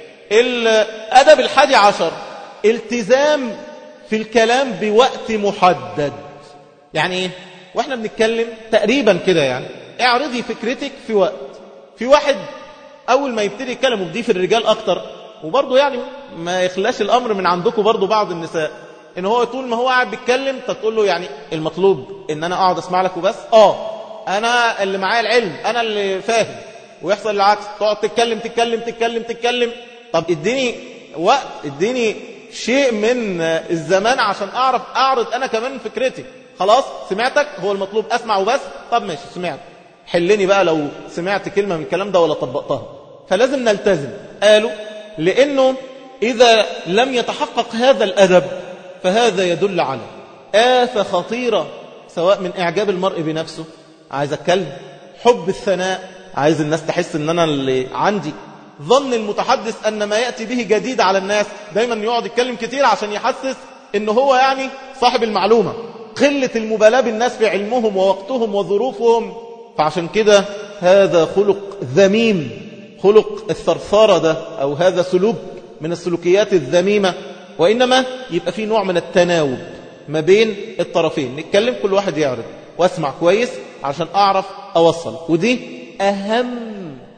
الأدب الحادي عشر التزام في الكلام بوقت محدد يعني ايه واحنا بنتكلم تقريبا كده يعني اعرضي فكرتك في وقت في واحد اول ما يبتدي يتكلم ودي في الرجال اكتر وبرضه يعني ما يخلاش الامر من عندكم برضه بعض النساء ان هو طول ما هو قاعد بيتكلم تقول له يعني المطلوب ان انا اقعد اسمع لك وبس اه انا اللي معايا العلم انا اللي فاهم ويحصل العكس تقعد تتكلم تتكلم تتكلم تتكلم طب اديني وقت اديني شيء من الزمان عشان اعرف اعرض انا كمان فكرتي خلاص سمعتك هو المطلوب اسمع وبس طب ماشي سمعت حلني بقى لو سمعت كلمة من الكلام ده ولا طبقتها فلازم نلتزم قالوا لانه اذا لم يتحقق هذا الادب فهذا يدل على آفة خطيرة سواء من إعجاب المرء بنفسه عايز أتكلم حب الثناء عايز الناس تحس ان انا اللي عندي ظن المتحدث ان ما يأتي به جديد على الناس دايما يقعد يتكلم كتير عشان يحسس ان هو يعني صاحب المعلومة قلة المبالاة بالناس في علمهم ووقتهم وظروفهم فعشان كده هذا خلق ذميم خلق الثرثارة ده او هذا سلوك من السلوكيات الذميمة وإنما يبقى في نوع من التناوب ما بين الطرفين نتكلم كل واحد يعرض واسمع كويس عشان أعرف أوصل ودي أهم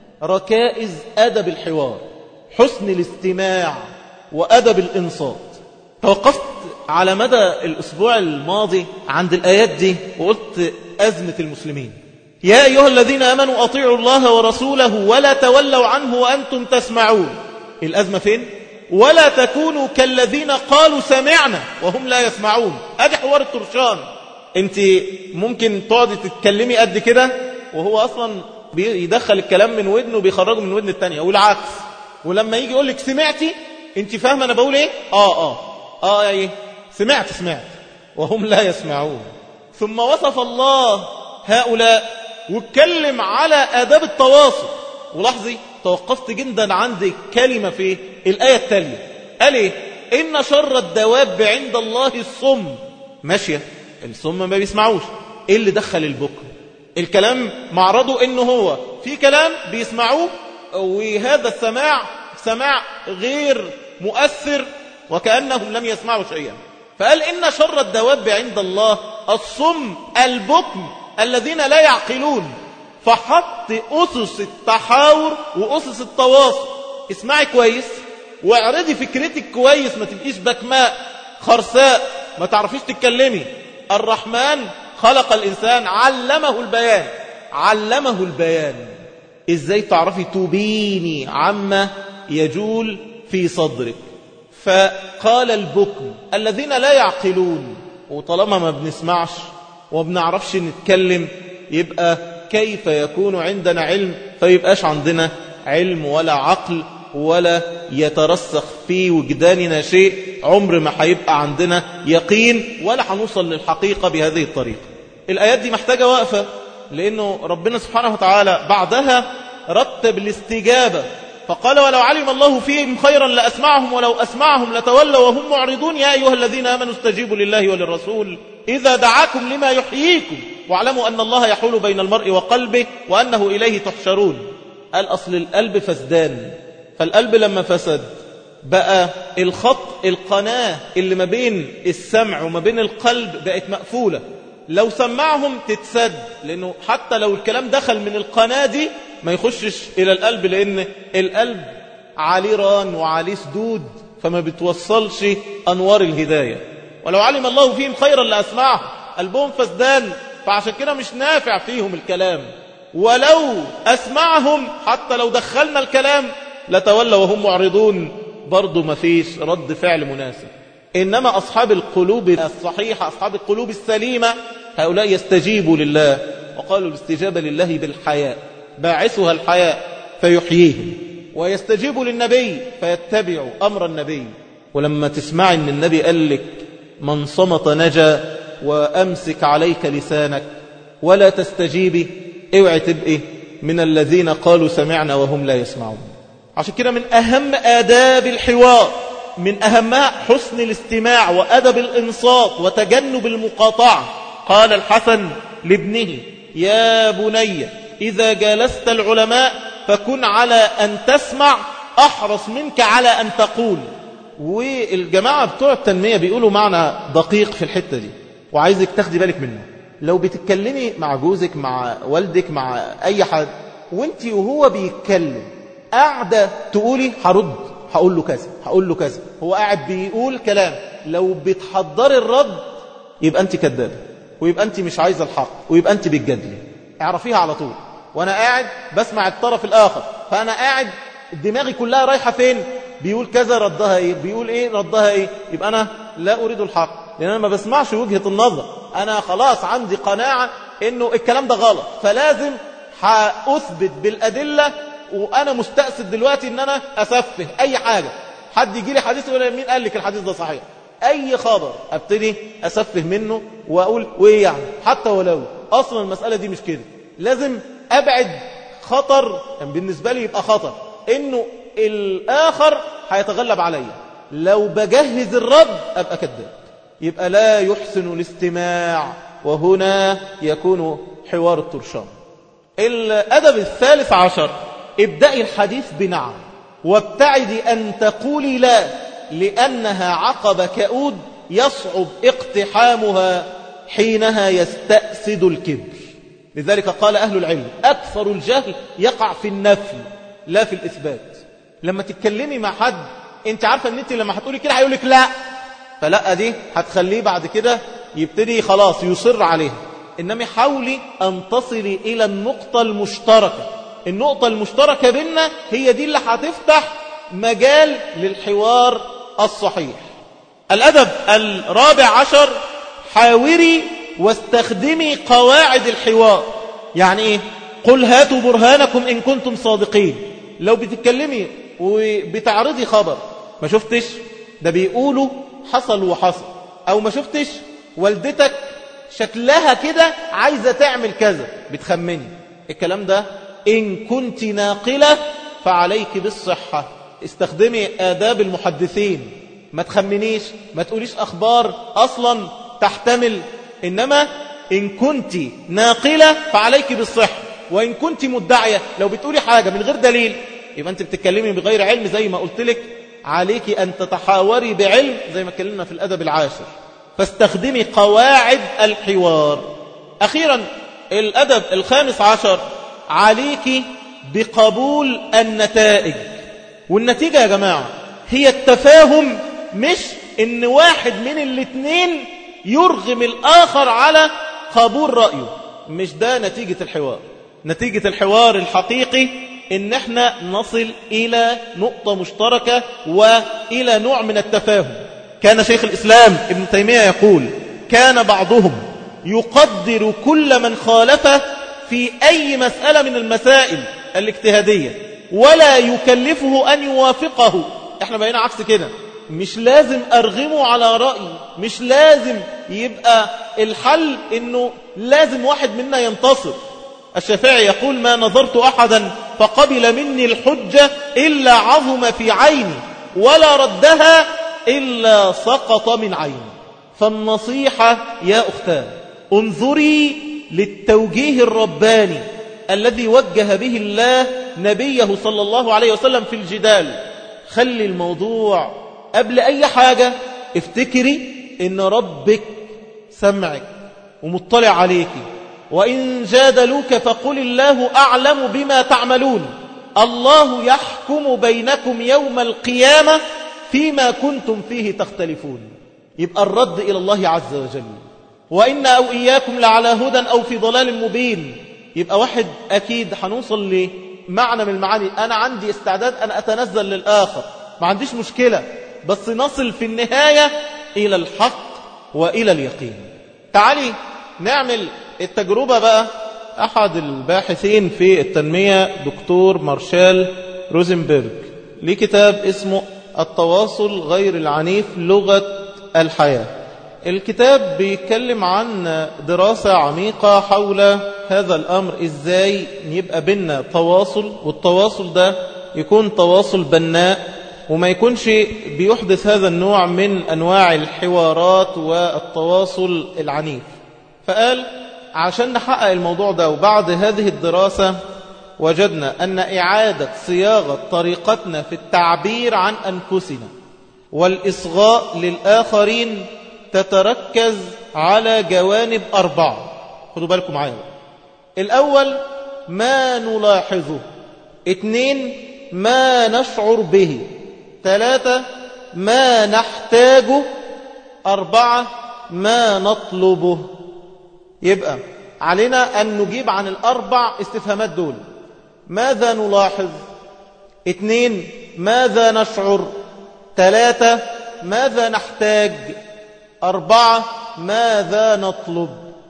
ركائز أدب الحوار حسن الاستماع وأدب الإنصات توقفت على مدى الأسبوع الماضي عند الآيات دي وقلت أزمة المسلمين يا أيها الذين أمنوا أطيعوا الله ورسوله ولا تولوا عنه وأنتم تسمعون الأزمة فين؟ ولا تكونوا كالذين قالوا سمعنا وهم لا يسمعون ادي حوار الترشان انت ممكن تقعدي تتكلمي قد كده وهو اصلا بيدخل الكلام من ودنه وبيخرجه من ودن التانية والعكس ولما يجي يقول لك سمعتي انت فاهمه انا بقول ايه اه اه اه ايه سمعت سمعت وهم لا يسمعون ثم وصف الله هؤلاء واتكلم على آداب التواصل ولاحظي توقفت جدا عند كلمة في الآية التالية قال ايه إن شر الدواب عند الله الصم ماشية الصم ما بيسمعوش ايه اللي دخل البكر الكلام معرضه انه هو في كلام بيسمعوه وهذا السماع سماع غير مؤثر وكأنهم لم يسمعوا شيئا فقال إن شر الدواب عند الله الصم البكم الذين لا يعقلون فحط أسس التحاور وأسس التواصل اسمعي كويس واعرضي فكرتك كويس ما تبقيش بكماء خرساء ما تعرفيش تتكلمي الرحمن خلق الإنسان علمه البيان علمه البيان ازاي تعرفي تبيني عما يجول في صدرك فقال البكم الذين لا يعقلون وطالما ما بنسمعش وبنعرفش نتكلم يبقى كيف يكون عندنا علم فيبقاش عندنا علم ولا عقل ولا يترسخ في وجداننا شيء عمر ما هيبقى عندنا يقين ولا هنوصل للحقيقة بهذه الطريقة الآيات دي محتاجة وقفة لأنه ربنا سبحانه وتعالى بعدها رتب الاستجابة فقال ولو علم الله فيهم خيرا لأسمعهم ولو أسمعهم لتولوا وهم معرضون يا أيها الذين آمنوا استجيبوا لله وللرسول إذا دعاكم لما يحييكم واعلموا أن الله يحول بين المرء وقلبه وأنه إليه تحشرون قال أصل القلب فسدان فالقلب لما فسد بقى الخط القناة اللي ما بين السمع وما بين القلب بقت مقفولة لو سمعهم تتسد لأنه حتى لو الكلام دخل من القناة دي ما يخشش إلى القلب لأن القلب عليه ران وعليه سدود فما بتوصلش أنوار الهداية ولو علم الله فيهم خيرا لأسمعهم قلبهم فسدان فعشان كده مش نافع فيهم الكلام ولو أسمعهم حتى لو دخلنا الكلام لتولى وهم معرضون برضو ما فيش رد فعل مناسب إنما أصحاب القلوب الصحيحة أصحاب القلوب السليمة هؤلاء يستجيبوا لله وقالوا الاستجابة لله بالحياء باعثها الحياء فيحييهم ويستجيبوا للنبي فيتبعوا أمر النبي ولما تسمع ان النبي قال لك من صمت نجا وأمسك عليك لسانك ولا تستجيبي اوعي تبقي من الذين قالوا سمعنا وهم لا يسمعون عشان كده من أهم آداب الحوار من أهمها حسن الاستماع وأدب الإنصات وتجنب المقاطعة قال الحسن لابنه يا بني إذا جالست العلماء فكن على أن تسمع أحرص منك على أن تقول والجماعة بتوع التنمية بيقولوا معنى دقيق في الحتة دي وعايزك تاخدي بالك منه لو بتتكلمي مع جوزك مع والدك مع أي حد وانت وهو بيتكلم قاعدة تقولي هرد هقول له كذا هقول له كذا هو قاعد بيقول كلام لو بتحضري الرد يبقى انت كذابه ويبقى انت مش عايزه الحق ويبقى انت بتجادلي اعرفيها على طول وانا قاعد بسمع الطرف الاخر فانا قاعد دماغي كلها رايحه فين بيقول كذا ردها ايه بيقول ايه ردها ايه يبقى انا لا اريد الحق لان انا ما بسمعش وجهه النظر انا خلاص عندي قناعه انه الكلام ده غلط فلازم هاثبت بالادله وانا مستأسد دلوقتي ان انا اسفه اي حاجه حد يجي لي حديث يقول مين قال لك الحديث ده صحيح اي خبر ابتدي اسفه منه واقول وايه يعني حتى ولو اصلا المساله دي مش كده لازم ابعد خطر يعني بالنسبه لي يبقى خطر انه الاخر هيتغلب عليا لو بجهز الرد ابقى كذاب يبقى لا يحسن الاستماع وهنا يكون حوار الطرشان الأدب الثالث عشر ابدأي الحديث بنعم وابتعدي أن تقولي لا لأنها عقبة كؤود يصعب اقتحامها حينها يستأسد الكبر لذلك قال أهل العلم أكثر الجهل يقع في النفي لا في الإثبات لما تتكلمي مع حد انت عارفة ان انت لما هتقولي كده هيقولك لا فلا دي هتخليه بعد كده يبتدي خلاص يصر عليها إنما حاولي أن تصلي إلى النقطة المشتركة النقطة المشتركة بيننا هي دي اللي هتفتح مجال للحوار الصحيح الأدب الرابع عشر حاوري واستخدمي قواعد الحوار يعني إيه قل هاتوا برهانكم إن كنتم صادقين لو بتتكلمي وبتعرضي خبر ما شفتش ده بيقولوا حصل وحصل أو ما شفتش والدتك شكلها كده عايزة تعمل كذا بتخمني الكلام ده إن كنت ناقلة فعليك بالصحة استخدمي آداب المحدثين ما تخمنيش ما تقوليش أخبار أصلا تحتمل إنما إن كنت ناقلة فعليك بالصحة وإن كنت مدعية لو بتقولي حاجة من غير دليل يبقى أنت بتتكلمي بغير علم زي ما قلت لك عليك أن تتحاوري بعلم زي ما اتكلمنا في الأدب العاشر فاستخدمي قواعد الحوار أخيرا الأدب الخامس عشر عليك بقبول النتائج والنتيجة يا جماعة هي التفاهم مش ان واحد من الاثنين يرغم الآخر على قبول رأيه مش ده نتيجة الحوار نتيجة الحوار الحقيقي ان احنا نصل الى نقطة مشتركة والى نوع من التفاهم كان شيخ الإسلام ابن تيمية يقول كان بعضهم يقدر كل من خالفه في أي مسألة من المسائل الاجتهادية ولا يكلفه أن يوافقه احنا بقينا عكس كده مش لازم أرغمه على رأي مش لازم يبقى الحل انه لازم واحد منا ينتصر الشافعي يقول ما نظرت أحدا فقبل مني الحجة إلا عظم في عيني ولا ردها إلا سقط من عيني فالنصيحة يا أختان انظري للتوجيه الرباني الذي وجه به الله نبيه صلى الله عليه وسلم في الجدال خلي الموضوع قبل أي حاجة افتكري إن ربك سمعك ومطلع عليك وإن جادلوك فقل الله أعلم بما تعملون الله يحكم بينكم يوم القيامة فيما كنتم فيه تختلفون يبقى الرد إلى الله عز وجل وإن أو إياكم لعلى هدى أو في ضلال مبين يبقى واحد أكيد هنوصل لمعنى من المعاني أنا عندي استعداد أن أتنزل للآخر ما عنديش مشكلة بس نصل في النهاية إلى الحق وإلى اليقين تعالي نعمل التجربة بقى أحد الباحثين في التنمية دكتور مارشال روزنبرج ليه كتاب اسمه التواصل غير العنيف لغة الحياة الكتاب بيتكلم عن دراسة عميقة حول هذا الأمر إزاي يبقى بينا تواصل والتواصل ده يكون تواصل بناء وما يكونش بيحدث هذا النوع من أنواع الحوارات والتواصل العنيف فقال عشان نحقق الموضوع ده وبعد هذه الدراسة وجدنا أن إعادة صياغة طريقتنا في التعبير عن أنفسنا والإصغاء للآخرين تتركز على جوانب أربعة خدوا بالكم معايا الأول ما نلاحظه اثنين ما نشعر به ثلاثة ما نحتاجه أربعة ما نطلبه يبقى علينا أن نجيب عن الأربع استفهامات دول ماذا نلاحظ اثنين ماذا نشعر ثلاثة ماذا نحتاج أربعة ماذا نطلب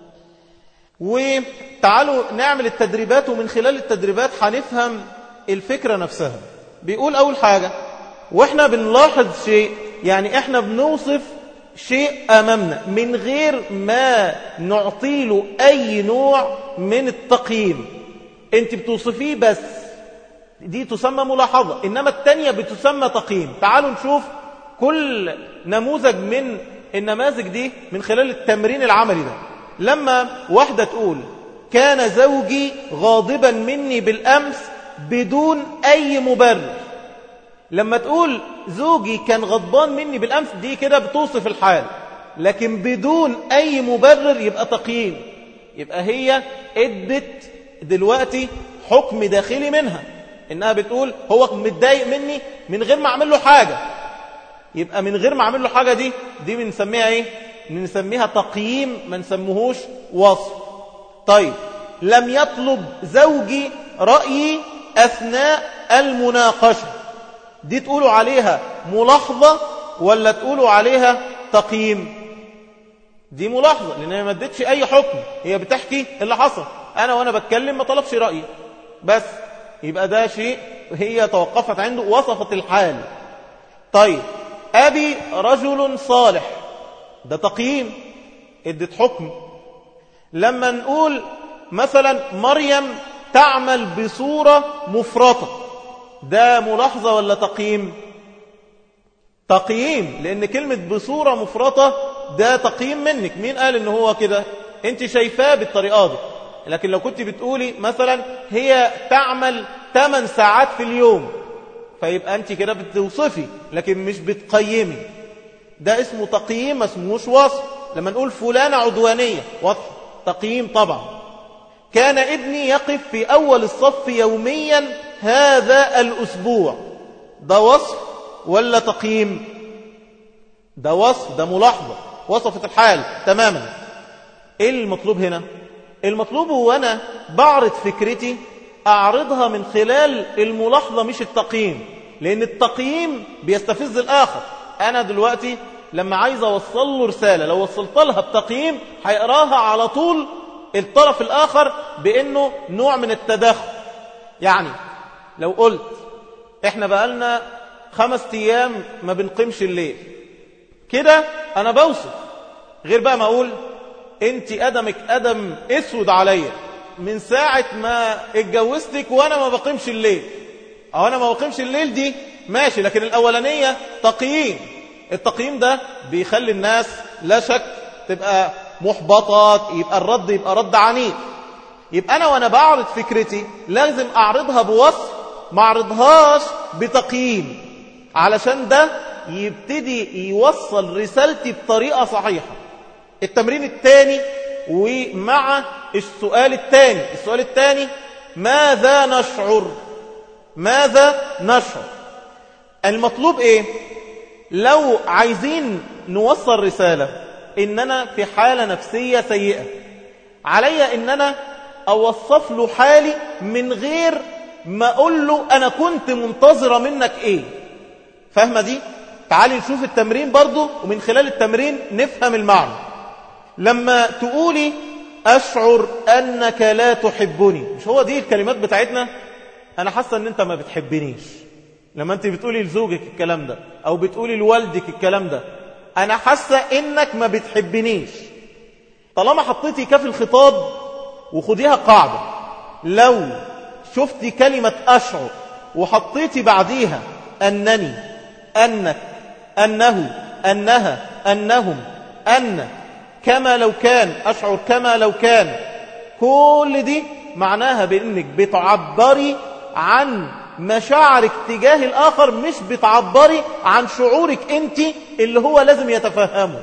وتعالوا نعمل التدريبات ومن خلال التدريبات هنفهم الفكرة نفسها بيقول أول حاجة وإحنا بنلاحظ شيء يعني إحنا بنوصف شيء أمامنا من غير ما نعطيله أي نوع من التقييم أنت بتوصفيه بس دي تسمى ملاحظة إنما التانية بتسمى تقييم تعالوا نشوف كل نموذج من النماذج دي من خلال التمرين العملي ده لما واحدة تقول كان زوجي غاضبا مني بالأمس بدون أي مبرر لما تقول زوجي كان غضبان مني بالأمس دي كده بتوصف الحال لكن بدون أي مبرر يبقى تقييم يبقى هي ادت دلوقتي حكم داخلي منها إنها بتقول هو متضايق مني من غير ما أعمل له حاجة يبقى من غير ما أعمل له حاجة دي دي بنسميها إيه بنسميها تقييم ما نسموهوش وصف طيب لم يطلب زوجي رأيي أثناء المناقشة دي تقولوا عليها ملاحظة ولا تقولوا عليها تقييم دي ملاحظة لأن هي ما ادتش أي حكم هي بتحكي اللي حصل أنا وأنا بتكلم ما طلبش رأيي بس يبقى ده شيء هي توقفت عنده وصفت الحال طيب أبي رجل صالح ده تقييم ادت حكم لما نقول مثلا مريم تعمل بصورة مفرطة ده ملاحظة ولا تقييم تقييم لأن كلمة بصورة مفرطة ده تقييم منك مين قال إن هو كده انت شايفاه بالطريقة دي لكن لو كنت بتقولي مثلا هي تعمل 8 ساعات في اليوم فيبقى انت كده بتوصفي لكن مش بتقيمي ده اسمه تقييم ما اسمهوش وصف لما نقول فلانة عدوانية وصف تقييم طبعا كان ابني يقف في أول الصف يوميا هذا الأسبوع ده وصف ولا تقييم ده وصف ده ملاحظة وصفت الحال تماما ايه المطلوب هنا المطلوب هو أنا بعرض فكرتي أعرضها من خلال الملاحظة مش التقييم لأن التقييم بيستفز الآخر أنا دلوقتي لما عايز أوصل له رسالة لو وصلت لها بتقييم هيقراها على طول الطرف الآخر بأنه نوع من التداخل يعني لو قلت احنا بقالنا خمس ايام ما بنقيمش الليل كده انا بوصف غير بقى ما اقول انت ادمك ادم اسود عليا من ساعة ما اتجوزتك وانا ما بقيمش الليل او انا ما بقيمش الليل دي ماشي لكن الاولانية تقييم التقييم ده بيخلي الناس لا شك تبقى محبطة يبقى الرد يبقى رد عنيف يبقى انا وانا بعرض فكرتي لازم اعرضها بوصف ما اعرضهاش بتقييم علشان ده يبتدي يوصل رسالتي بطريقة صحيحة التمرين الثاني ومع السؤال الثاني السؤال الثاني ماذا نشعر ماذا نشعر المطلوب ايه لو عايزين نوصل رسالة اننا في حالة نفسية سيئة علي ان انا اوصف له حالي من غير ما اقول له انا كنت منتظرة منك ايه فاهمة دي تعالي نشوف التمرين برضو ومن خلال التمرين نفهم المعنى لما تقولي أشعر أنك لا تحبني مش هو دي الكلمات بتاعتنا أنا حاسة أن أنت ما بتحبنيش لما أنت بتقولي لزوجك الكلام ده أو بتقولي لوالدك الكلام ده أنا حاسة إنك ما بتحبنيش طالما حطيتي كاف الخطاب وخديها قاعدة لو شفتي كلمة أشعر وحطيتي بعديها أنني أنك أنه أنها أنهم أن كما لو كان أشعر كما لو كان كل دي معناها بأنك بتعبري عن مشاعرك تجاه الآخر مش بتعبري عن شعورك أنت اللي هو لازم يتفهمه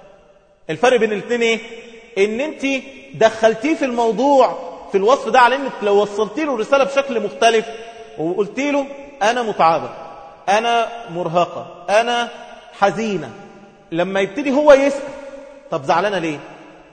الفرق بين الاثنين ايه ان انت دخلتيه في الموضوع في الوصف ده على انك لو وصلتي له الرسالة بشكل مختلف وقلت له انا متعبة انا مرهقة انا حزينة لما يبتدي هو يسأل طب زعلانة ليه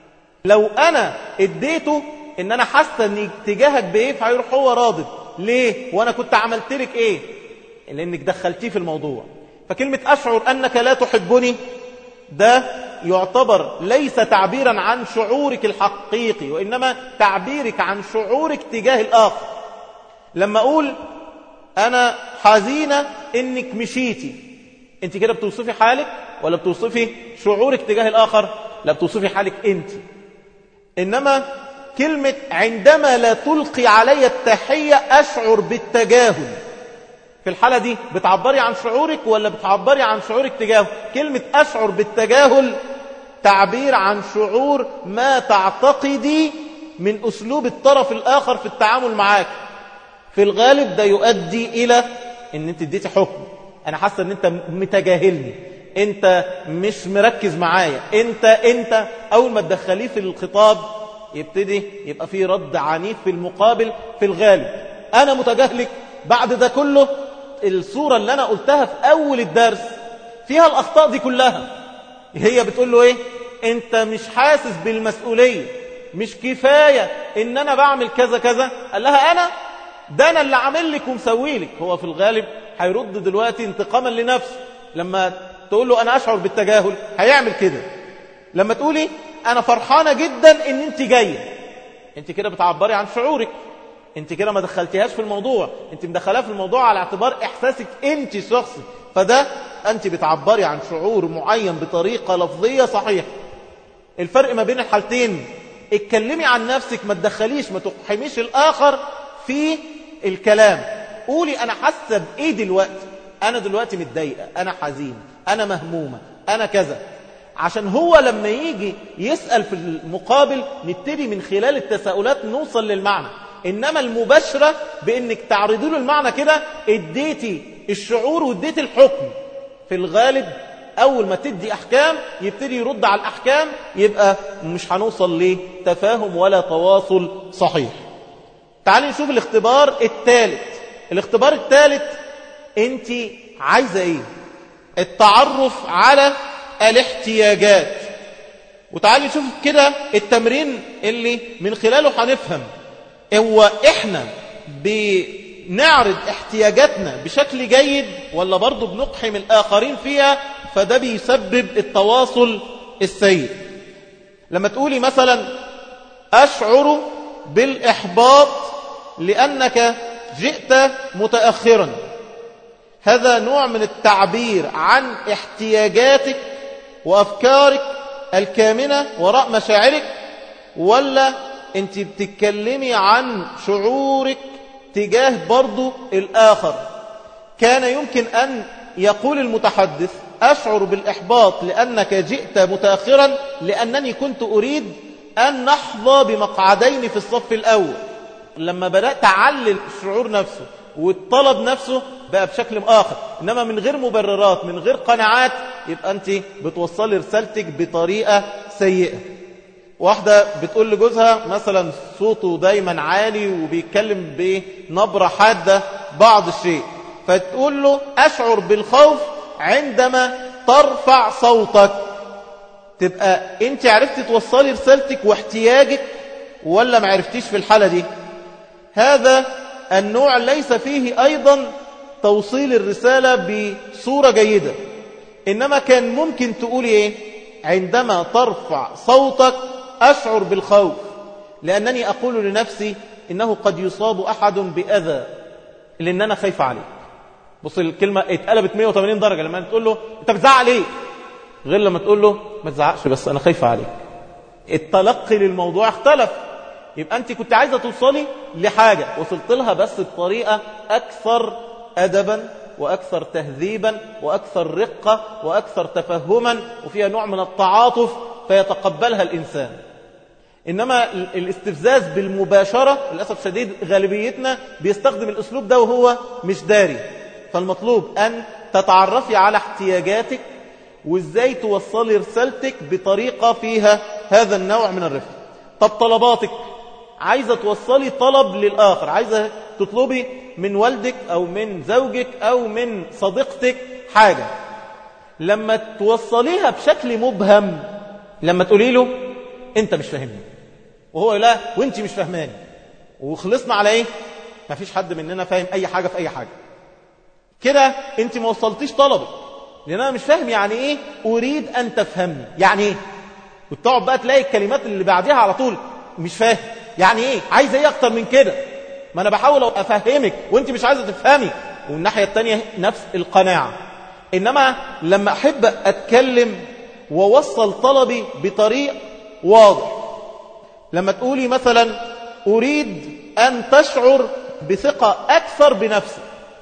لو انا اديته ان انا حاسه ان اتجاهك بايه فهيروح هو راضي ليه وانا كنت عملت لك ايه لانك دخلتيه في الموضوع فكلمه اشعر انك لا تحبني ده يعتبر ليس تعبيرا عن شعورك الحقيقي وانما تعبيرك عن شعورك تجاه الاخر لما اقول انا حزينه انك مشيتي انت كده بتوصفي حالك ولا بتوصفي شعورك تجاه الاخر لا بتوصفي حالك انت انما كلمة عندما لا تلقي علي التحية أشعر بالتجاهل في الحالة دي بتعبري عن شعورك ولا بتعبري عن شعورك تجاهه كلمة أشعر بالتجاهل تعبير عن شعور ما تعتقدي من أسلوب الطرف الآخر في التعامل معاك في الغالب ده يؤدي إلى أن أنت اديتي حكم أنا حاسة أن أنت متجاهلني أنت مش مركز معايا أنت أنت أول ما تدخليه في الخطاب يبتدي يبقى فيه رد عنيف في المقابل في الغالب أنا متجاهلك بعد ده كله الصورة اللي أنا قلتها في أول الدرس فيها الأخطاء دي كلها هي بتقول له إيه أنت مش حاسس بالمسؤولية مش كفاية إن أنا بعمل كذا كذا قال لها أنا ده أنا اللي عامل لك ومسوي لك هو في الغالب هيرد دلوقتي انتقاما لنفسه لما تقول له أنا أشعر بالتجاهل هيعمل كده لما تقولي أنا فرحانة جدا إن أنت جاية أنت كده بتعبري عن شعورك أنت كده ما دخلتيهاش في الموضوع أنت مدخلها في الموضوع على اعتبار إحساسك أنت شخصي فده أنت بتعبري عن شعور معين بطريقة لفظية صحيحة الفرق ما بين الحالتين اتكلمي عن نفسك ما تدخليش ما تقحميش الآخر في الكلام قولي أنا حاسة بإيه دلوقتي أنا دلوقتي متضايقة أنا حزينة أنا مهمومة أنا كذا عشان هو لما يجي يسأل في المقابل نبتدي من خلال التساؤلات نوصل للمعنى إنما المباشرة بإنك تعرضي له المعنى كده اديتي الشعور واديتي الحكم في الغالب أول ما تدي أحكام يبتدي يرد على الأحكام يبقى مش هنوصل لتفاهم ولا تواصل صحيح تعالي نشوف الاختبار الثالث الاختبار الثالث انت عايزة ايه التعرف على الاحتياجات وتعالي نشوف كده التمرين اللي من خلاله هنفهم هو احنا بنعرض احتياجاتنا بشكل جيد ولا برضه بنقحم الآخرين فيها فده بيسبب التواصل السيء لما تقولي مثلا أشعر بالإحباط لأنك جئت متأخرا هذا نوع من التعبير عن احتياجاتك وأفكارك الكامنة وراء مشاعرك ولا انت بتتكلمي عن شعورك تجاه برضو الآخر كان يمكن أن يقول المتحدث أشعر بالإحباط لأنك جئت متأخرا لأنني كنت أريد أن نحظى بمقعدين في الصف الأول لما بدأت أعلل الشعور نفسه والطلب نفسه بقى بشكل آخر إنما من غير مبررات من غير قناعات يبقى أنت بتوصلي رسالتك بطريقة سيئة واحدة بتقول لجوزها مثلا صوته دايما عالي وبيتكلم بنبرة حادة بعض الشيء فتقول له أشعر بالخوف عندما ترفع صوتك تبقى انت عرفتي توصلي رسالتك واحتياجك ولا ما عرفتيش في الحالة دي هذا النوع ليس فيه أيضا توصيل الرسالة بصورة جيدة إنما كان ممكن تقولي إيه عندما ترفع صوتك أشعر بالخوف لأنني أقول لنفسي إنه قد يصاب أحد بأذى لأن أنا خايف عليه بص الكلمة اتقلبت 180 درجة لما تقول له أنت بتزعق ليه غير لما تقول له ما تزعقش بس أنا خايف عليك التلقي للموضوع اختلف يبقى أنت كنت عايزة توصلي لحاجة وصلت لها بس بطريقة أكثر أدبا وأكثر تهذيبا وأكثر رقة وأكثر تفهما وفيها نوع من التعاطف فيتقبلها الإنسان إنما الاستفزاز بالمباشرة للأسف شديد غالبيتنا بيستخدم الأسلوب ده وهو مش داري فالمطلوب أن تتعرفي على احتياجاتك وإزاي توصلي رسالتك بطريقة فيها هذا النوع من الرفق طب طلباتك عايزة توصلي طلب للآخر عايزة تطلبي من والدك أو من زوجك أو من صديقتك حاجة لما توصليها بشكل مبهم لما تقولي له أنت مش فاهمني وهو لا وانت مش فاهماني وخلصنا على ايه ما فيش حد مننا فاهم اي حاجة في اي حاجة كده انت ما وصلتيش طلبك لان انا مش فاهم يعني ايه اريد ان تفهمني يعني ايه وتقعد بقى تلاقي الكلمات اللي بعدها على طول مش فاهم يعني ايه عايز ايه اكتر من كده ما انا بحاول افهمك وانت مش عايزه تفهمي والناحيه الثانيه نفس القناعه انما لما احب اتكلم ووصل طلبي بطريق واضح لما تقولي مثلا أريد أن تشعر بثقة أكثر بنفسك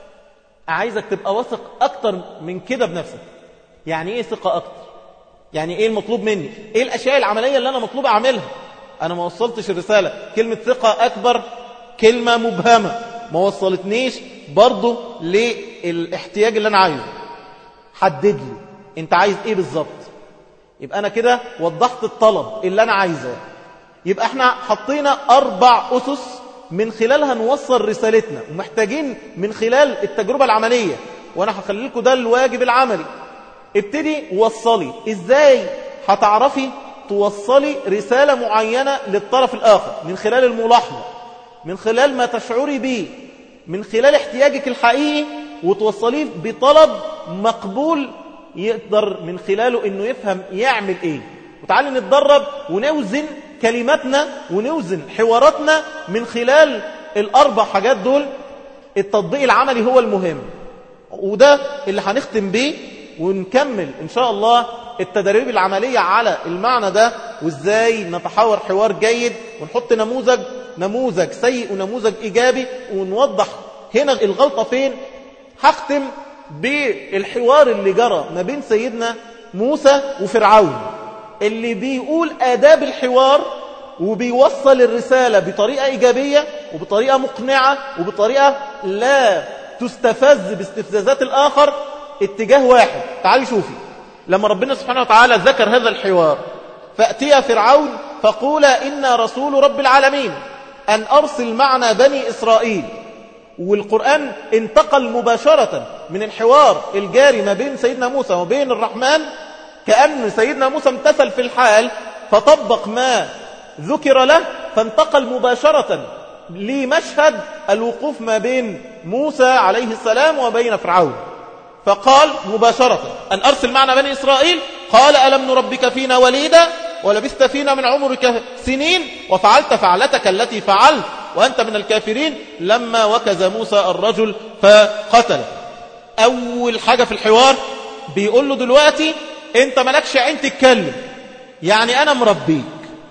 عايزك تبقى واثق أكثر من كده بنفسك يعني إيه ثقة أكثر يعني إيه المطلوب مني إيه الأشياء العملية اللي أنا مطلوب أعملها أنا ما وصلتش الرسالة كلمة ثقة أكبر كلمة مبهمة ما وصلتنيش برضو للاحتياج اللي أنا عايزه حدد لي أنت عايز إيه بالظبط يبقى أنا كده وضحت الطلب اللي أنا عايزاه يبقى احنا حطينا أربع أسس من خلالها نوصل رسالتنا ومحتاجين من خلال التجربة العملية وأنا هخلي لكم ده الواجب العملي ابتدي وصلي ازاي هتعرفي توصلي رسالة معينة للطرف الآخر من خلال الملاحظة من خلال ما تشعري به من خلال احتياجك الحقيقي وتوصليه بطلب مقبول يقدر من خلاله انه يفهم يعمل ايه وتعالي نتدرب ونوزن كلماتنا ونوزن حواراتنا من خلال الأربع حاجات دول التطبيق العملي هو المهم وده اللي هنختم بيه ونكمل إن شاء الله التدريب العملية على المعنى ده وإزاي نتحاور حوار جيد ونحط نموذج نموذج سيء ونموذج إيجابي ونوضح هنا الغلطة فين هختم بالحوار اللي جرى ما بين سيدنا موسى وفرعون اللي بيقول آداب الحوار وبيوصل الرسالة بطريقة إيجابية وبطريقة مقنعة وبطريقة لا تستفز باستفزازات الآخر اتجاه واحد تعالي شوفي لما ربنا سبحانه وتعالى ذكر هذا الحوار فأتي فرعون فقول إنا رسول رب العالمين أن أرسل معنا بني إسرائيل والقرآن انتقل مباشرة من الحوار الجاري ما بين سيدنا موسى وبين الرحمن كأن سيدنا موسى امتثل في الحال فطبق ما ذكر له فانتقل مباشرة لمشهد الوقوف ما بين موسى عليه السلام وبين فرعون فقال مباشرة أن أرسل معنا بني إسرائيل قال ألم نربك فينا وليدا ولبست فينا من عمرك سنين وفعلت فعلتك التي فعلت وأنت من الكافرين لما وكز موسى الرجل فقتل أول حاجة في الحوار بيقول له دلوقتي انت ملكش عين تتكلم يعني انا مربيك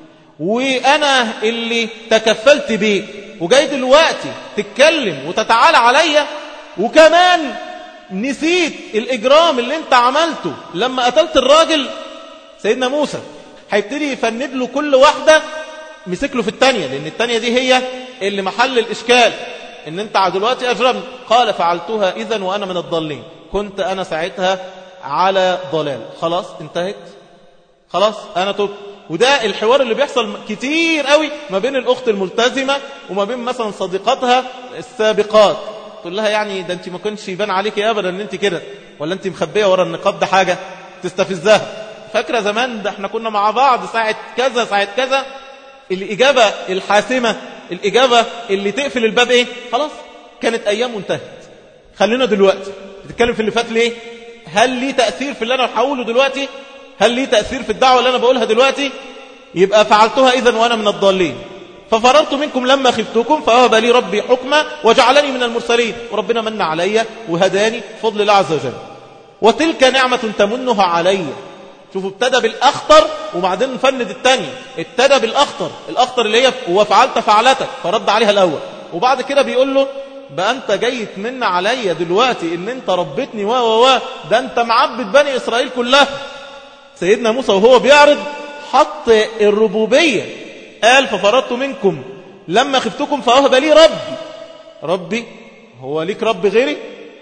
وانا اللي تكفلت بيك وجاي دلوقتي تتكلم وتتعالى عليا وكمان نسيت الاجرام اللي انت عملته لما قتلت الراجل سيدنا موسى هيبتدي يفند له كل واحدة مسك له في التانية لان التانية دي هي اللي محل الاشكال ان انت دلوقتي اجرمت قال فعلتها اذا وانا من الضالين كنت انا ساعتها على ضلال خلاص انتهت خلاص انا تبت وده الحوار اللي بيحصل كتير قوي ما بين الاخت الملتزمة وما بين مثلا صديقاتها السابقات تقول لها يعني ده انت ما كنتش يبان عليك ابدا ان انت كده ولا انت مخبيه ورا النقاب ده حاجة تستفزها فاكرة زمان ده احنا كنا مع بعض ساعة كذا ساعة كذا الإجابة الحاسمة الإجابة اللي تقفل الباب ايه خلاص كانت أيام وانتهت خلينا دلوقتي تتكلم في اللي فات ليه هل لي تأثير في اللي أنا بحاوله دلوقتي هل لي تأثير في الدعوة اللي أنا بقولها دلوقتي يبقى فعلتها إذا وأنا من الضالين ففررت منكم لما خفتكم فوهب لي ربي حكما وجعلني من المرسلين وربنا من علي وهداني فضل الله عز وجل وتلك نعمة تمنها علي شوفوا ابتدى بالأخطر وبعدين فند الثاني ابتدى بالأخطر الأخطر اللي هي وفعلت فعلتك فرد عليها الأول وبعد كده بيقول له بقى انت جاي تمن عليا دلوقتي ان انت ربتني و و و ده انت معبد بني اسرائيل كلها سيدنا موسى وهو بيعرض حط الربوبيه قال ففرضت منكم لما خفتكم فوهب لي ربي ربي هو ليك رب غيري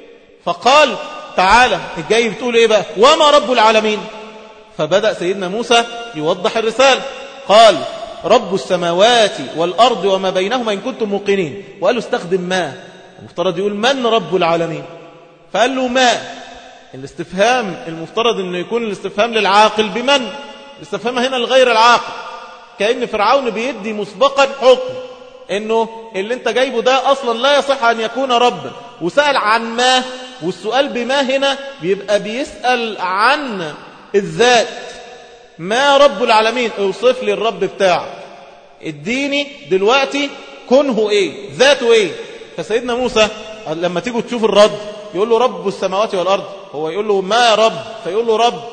فقال تعالى الجاي بتقول ايه بقى وما رب العالمين فبدأ سيدنا موسى يوضح الرسالة قال رب السماوات والأرض وما بينهما إن كنتم موقنين وقال له استخدم ما المفترض يقول من رب العالمين فقال له ما الاستفهام المفترض أنه يكون الاستفهام للعاقل بمن الاستفهام هنا لغير العاقل كأن فرعون بيدي مسبقا حكم انه اللي انت جايبه ده اصلا لا يصح ان يكون ربا وسأل عن ما والسؤال بما هنا بيبقى بيسأل عن الذات ما رب العالمين اوصف لي الرب بتاعك اديني دلوقتي كنه ايه ذاته ايه فسيدنا موسى لما تيجوا تشوف الرد يقول له رب السماوات والارض هو يقول له ما رب فيقول له رب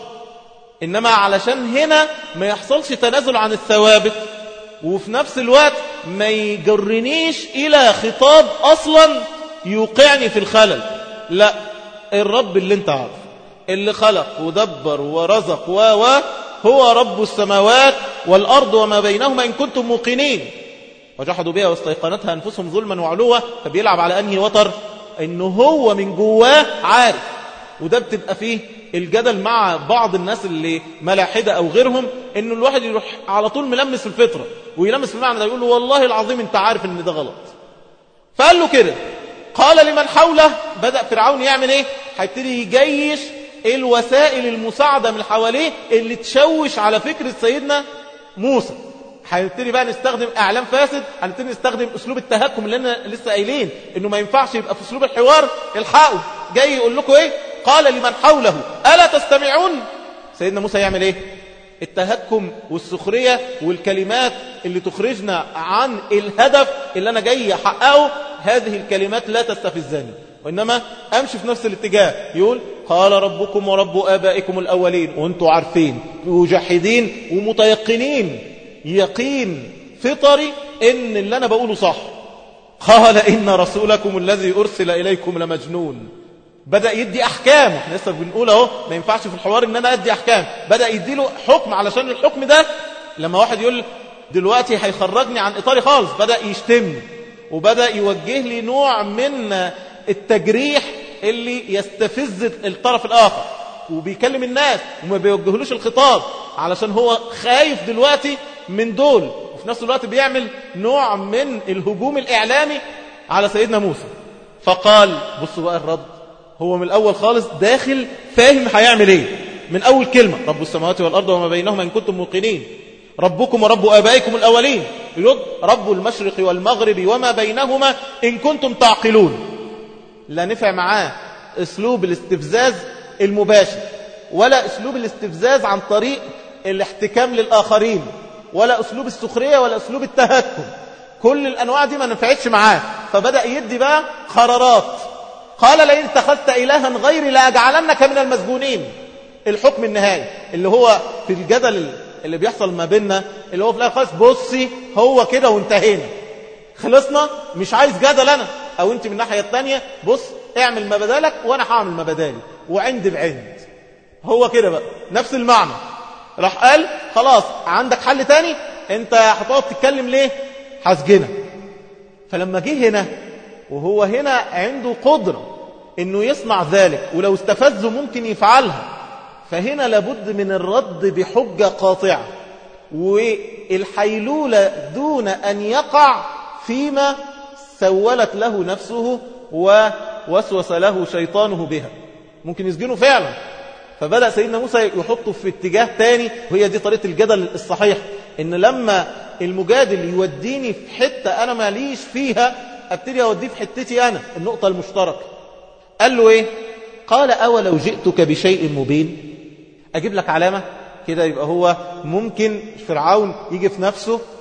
انما علشان هنا ما يحصلش تنازل عن الثوابت وفي نفس الوقت ما يجرنيش الى خطاب اصلا يوقعني في الخلل لا الرب اللي انت عارف اللي خلق ودبر ورزق و و هو رب السماوات والأرض وما بينهما إن كنتم موقنين وجحدوا بها واستيقنتها أنفسهم ظلما وعلوا فبيلعب على أنهي وتر إنه هو من جواه عارف وده بتبقى فيه الجدل مع بعض الناس اللي ملاحدة أو غيرهم إنه الواحد يروح على طول ملمس الفطرة ويلمس في المعنى ده يقول له والله العظيم أنت عارف إن ده غلط فقال له كده قال لمن حوله بدأ فرعون يعمل إيه هيبتدي يجيش الوسائل المساعدة من حواليه اللي تشوش على فكرة سيدنا موسى هنبتدي بقى نستخدم اعلام فاسد هنبتدي نستخدم اسلوب التهكم اللي انا لسه قايلين انه ما ينفعش يبقى في اسلوب الحوار الحقوا جاي يقول لكم ايه قال لمن حوله الا تستمعون سيدنا موسى يعمل ايه التهكم والسخرية والكلمات اللي تخرجنا عن الهدف اللي انا جاي احققه هذه الكلمات لا تستفزني وإنما أمشي في نفس الاتجاه يقول قال ربكم ورب آبائكم الأولين وانتم عارفين مجحدين ومتيقنين يقين فطري إن اللي أنا بقوله صح قال إن رسولكم الذي أرسل إليكم لمجنون بدأ يدي أحكام احنا لسه بنقول اهو ما ينفعش في الحوار إن أنا أدي أحكام بدأ يدي له حكم علشان الحكم ده لما واحد يقول دلوقتي هيخرجني عن إطاري خالص بدأ يشتمني وبدأ يوجه لي نوع من التجريح اللي يستفز الطرف الآخر وبيكلم الناس وما بيوجهلوش الخطاب علشان هو خايف دلوقتي من دول وفي نفس الوقت بيعمل نوع من الهجوم الإعلامي على سيدنا موسى فقال بصوا بقى الرد هو من الأول خالص داخل فاهم هيعمل ايه من أول كلمة رب السماوات والأرض وما بينهما إن كنتم موقنين ربكم ورب آبائكم الأولين يرد رب المشرق والمغرب وما بينهما إن كنتم تعقلون لا نفع معاه اسلوب الاستفزاز المباشر ولا اسلوب الاستفزاز عن طريق الاحتكام للآخرين ولا اسلوب السخرية ولا اسلوب التهكم كل الانواع دي ما نفعتش معاه فبدأ يدي بقى قرارات قال لئن اتخذت إلها غيري لأجعلنك من المسجونين الحكم النهائي اللي هو في الجدل اللي بيحصل ما بيننا اللي هو في الاخر خالص بصي هو كده وانتهينا خلصنا مش عايز جدل انا او انت من الناحيه الثانيه بص اعمل ما بدالك وانا هعمل ما بدالي وعند بعند هو كده بقى نفس المعنى راح قال خلاص عندك حل تاني انت هتقعد تتكلم ليه هسجنك فلما جه هنا وهو هنا عنده قدرة انه يصنع ذلك ولو استفزه ممكن يفعلها فهنا لابد من الرد بحجة قاطعة والحيلولة دون أن يقع فيما سولت له نفسه ووسوس له شيطانه بها ممكن يسجنه فعلا فبدأ سيدنا موسى يحطه في اتجاه تاني وهي دي طريقة الجدل الصحيح ان لما المجادل يوديني في حتة انا ماليش فيها ابتدي اوديه في حتتي انا النقطة المشتركة قال له ايه قال اولو جئتك بشيء مبين اجيب لك علامة كده يبقى هو ممكن فرعون يجي في نفسه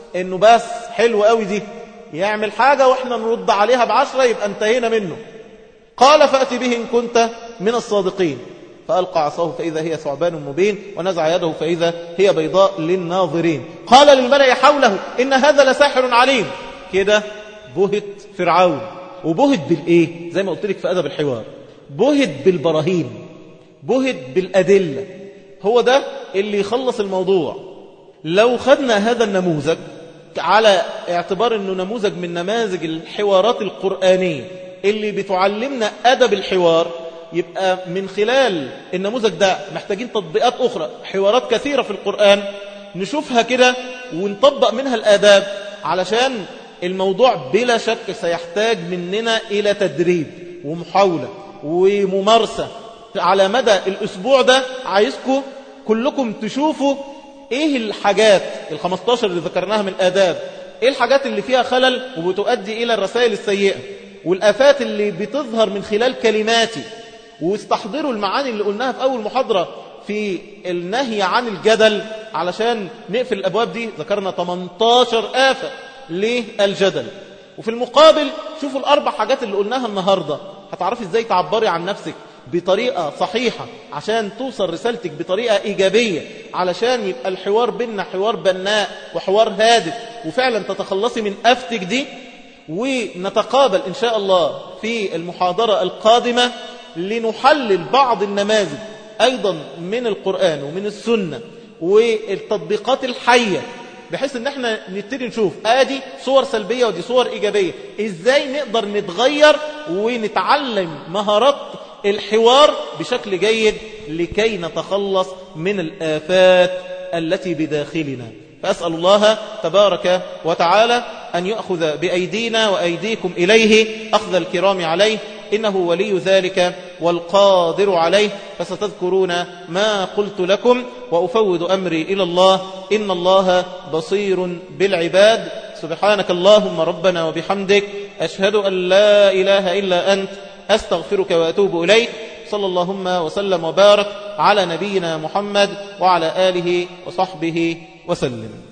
انه بس حلو قوي دي يعمل حاجة واحنا نرد عليها بعشرة يبقى انتهينا منه قال فأت به إن كنت من الصادقين فألقى عصاه فإذا هي ثعبان مبين ونزع يده فإذا هي بيضاء للناظرين قال للملأ حوله إن هذا لساحر عليم كده بهت فرعون وبهت بالإيه زي ما قلت لك في أدب الحوار بهت بالبراهين بهت بالأدلة هو ده اللي يخلص الموضوع لو خدنا هذا النموذج على اعتبار أنه نموذج من نماذج الحوارات القرآنية اللي بتعلمنا أدب الحوار يبقى من خلال النموذج ده محتاجين تطبيقات أخرى حوارات كثيرة في القرآن نشوفها كده ونطبق منها الآداب علشان الموضوع بلا شك سيحتاج مننا إلى تدريب ومحاولة وممارسة على مدى الأسبوع ده عايزكم كلكم تشوفوا إيه الحاجات ال15 اللي ذكرناها من الآداب إيه الحاجات اللي فيها خلل وبتؤدي إلى الرسائل السيئة والآفات اللي بتظهر من خلال كلماتي واستحضروا المعاني اللي قلناها في أول محاضرة في النهي عن الجدل علشان نقفل الأبواب دي ذكرنا 18 آفة للجدل وفي المقابل شوفوا الأربع حاجات اللي قلناها النهاردة هتعرفي ازاي تعبري عن نفسك بطريقة صحيحة عشان توصل رسالتك بطريقة إيجابية علشان يبقى الحوار بيننا حوار بناء وحوار هادف وفعلا تتخلصي من أفتك دي ونتقابل إن شاء الله في المحاضرة القادمة لنحلل بعض النماذج أيضا من القرآن ومن السنة والتطبيقات الحية بحيث ان احنا نبتدي نشوف ادي صور سلبية ودي صور ايجابية ازاي نقدر نتغير ونتعلم مهارات الحوار بشكل جيد لكي نتخلص من الآفات التي بداخلنا فأسأل الله تبارك وتعالى أن يأخذ بأيدينا وأيديكم إليه أخذ الكرام عليه إنه ولي ذلك والقادر عليه فستذكرون ما قلت لكم وأفوض أمري إلى الله إن الله بصير بالعباد سبحانك اللهم ربنا وبحمدك أشهد أن لا إله إلا أنت أستغفرك وأتوب إليك صلى اللهم وسلم وبارك على نبينا محمد وعلى آله وصحبه وسلم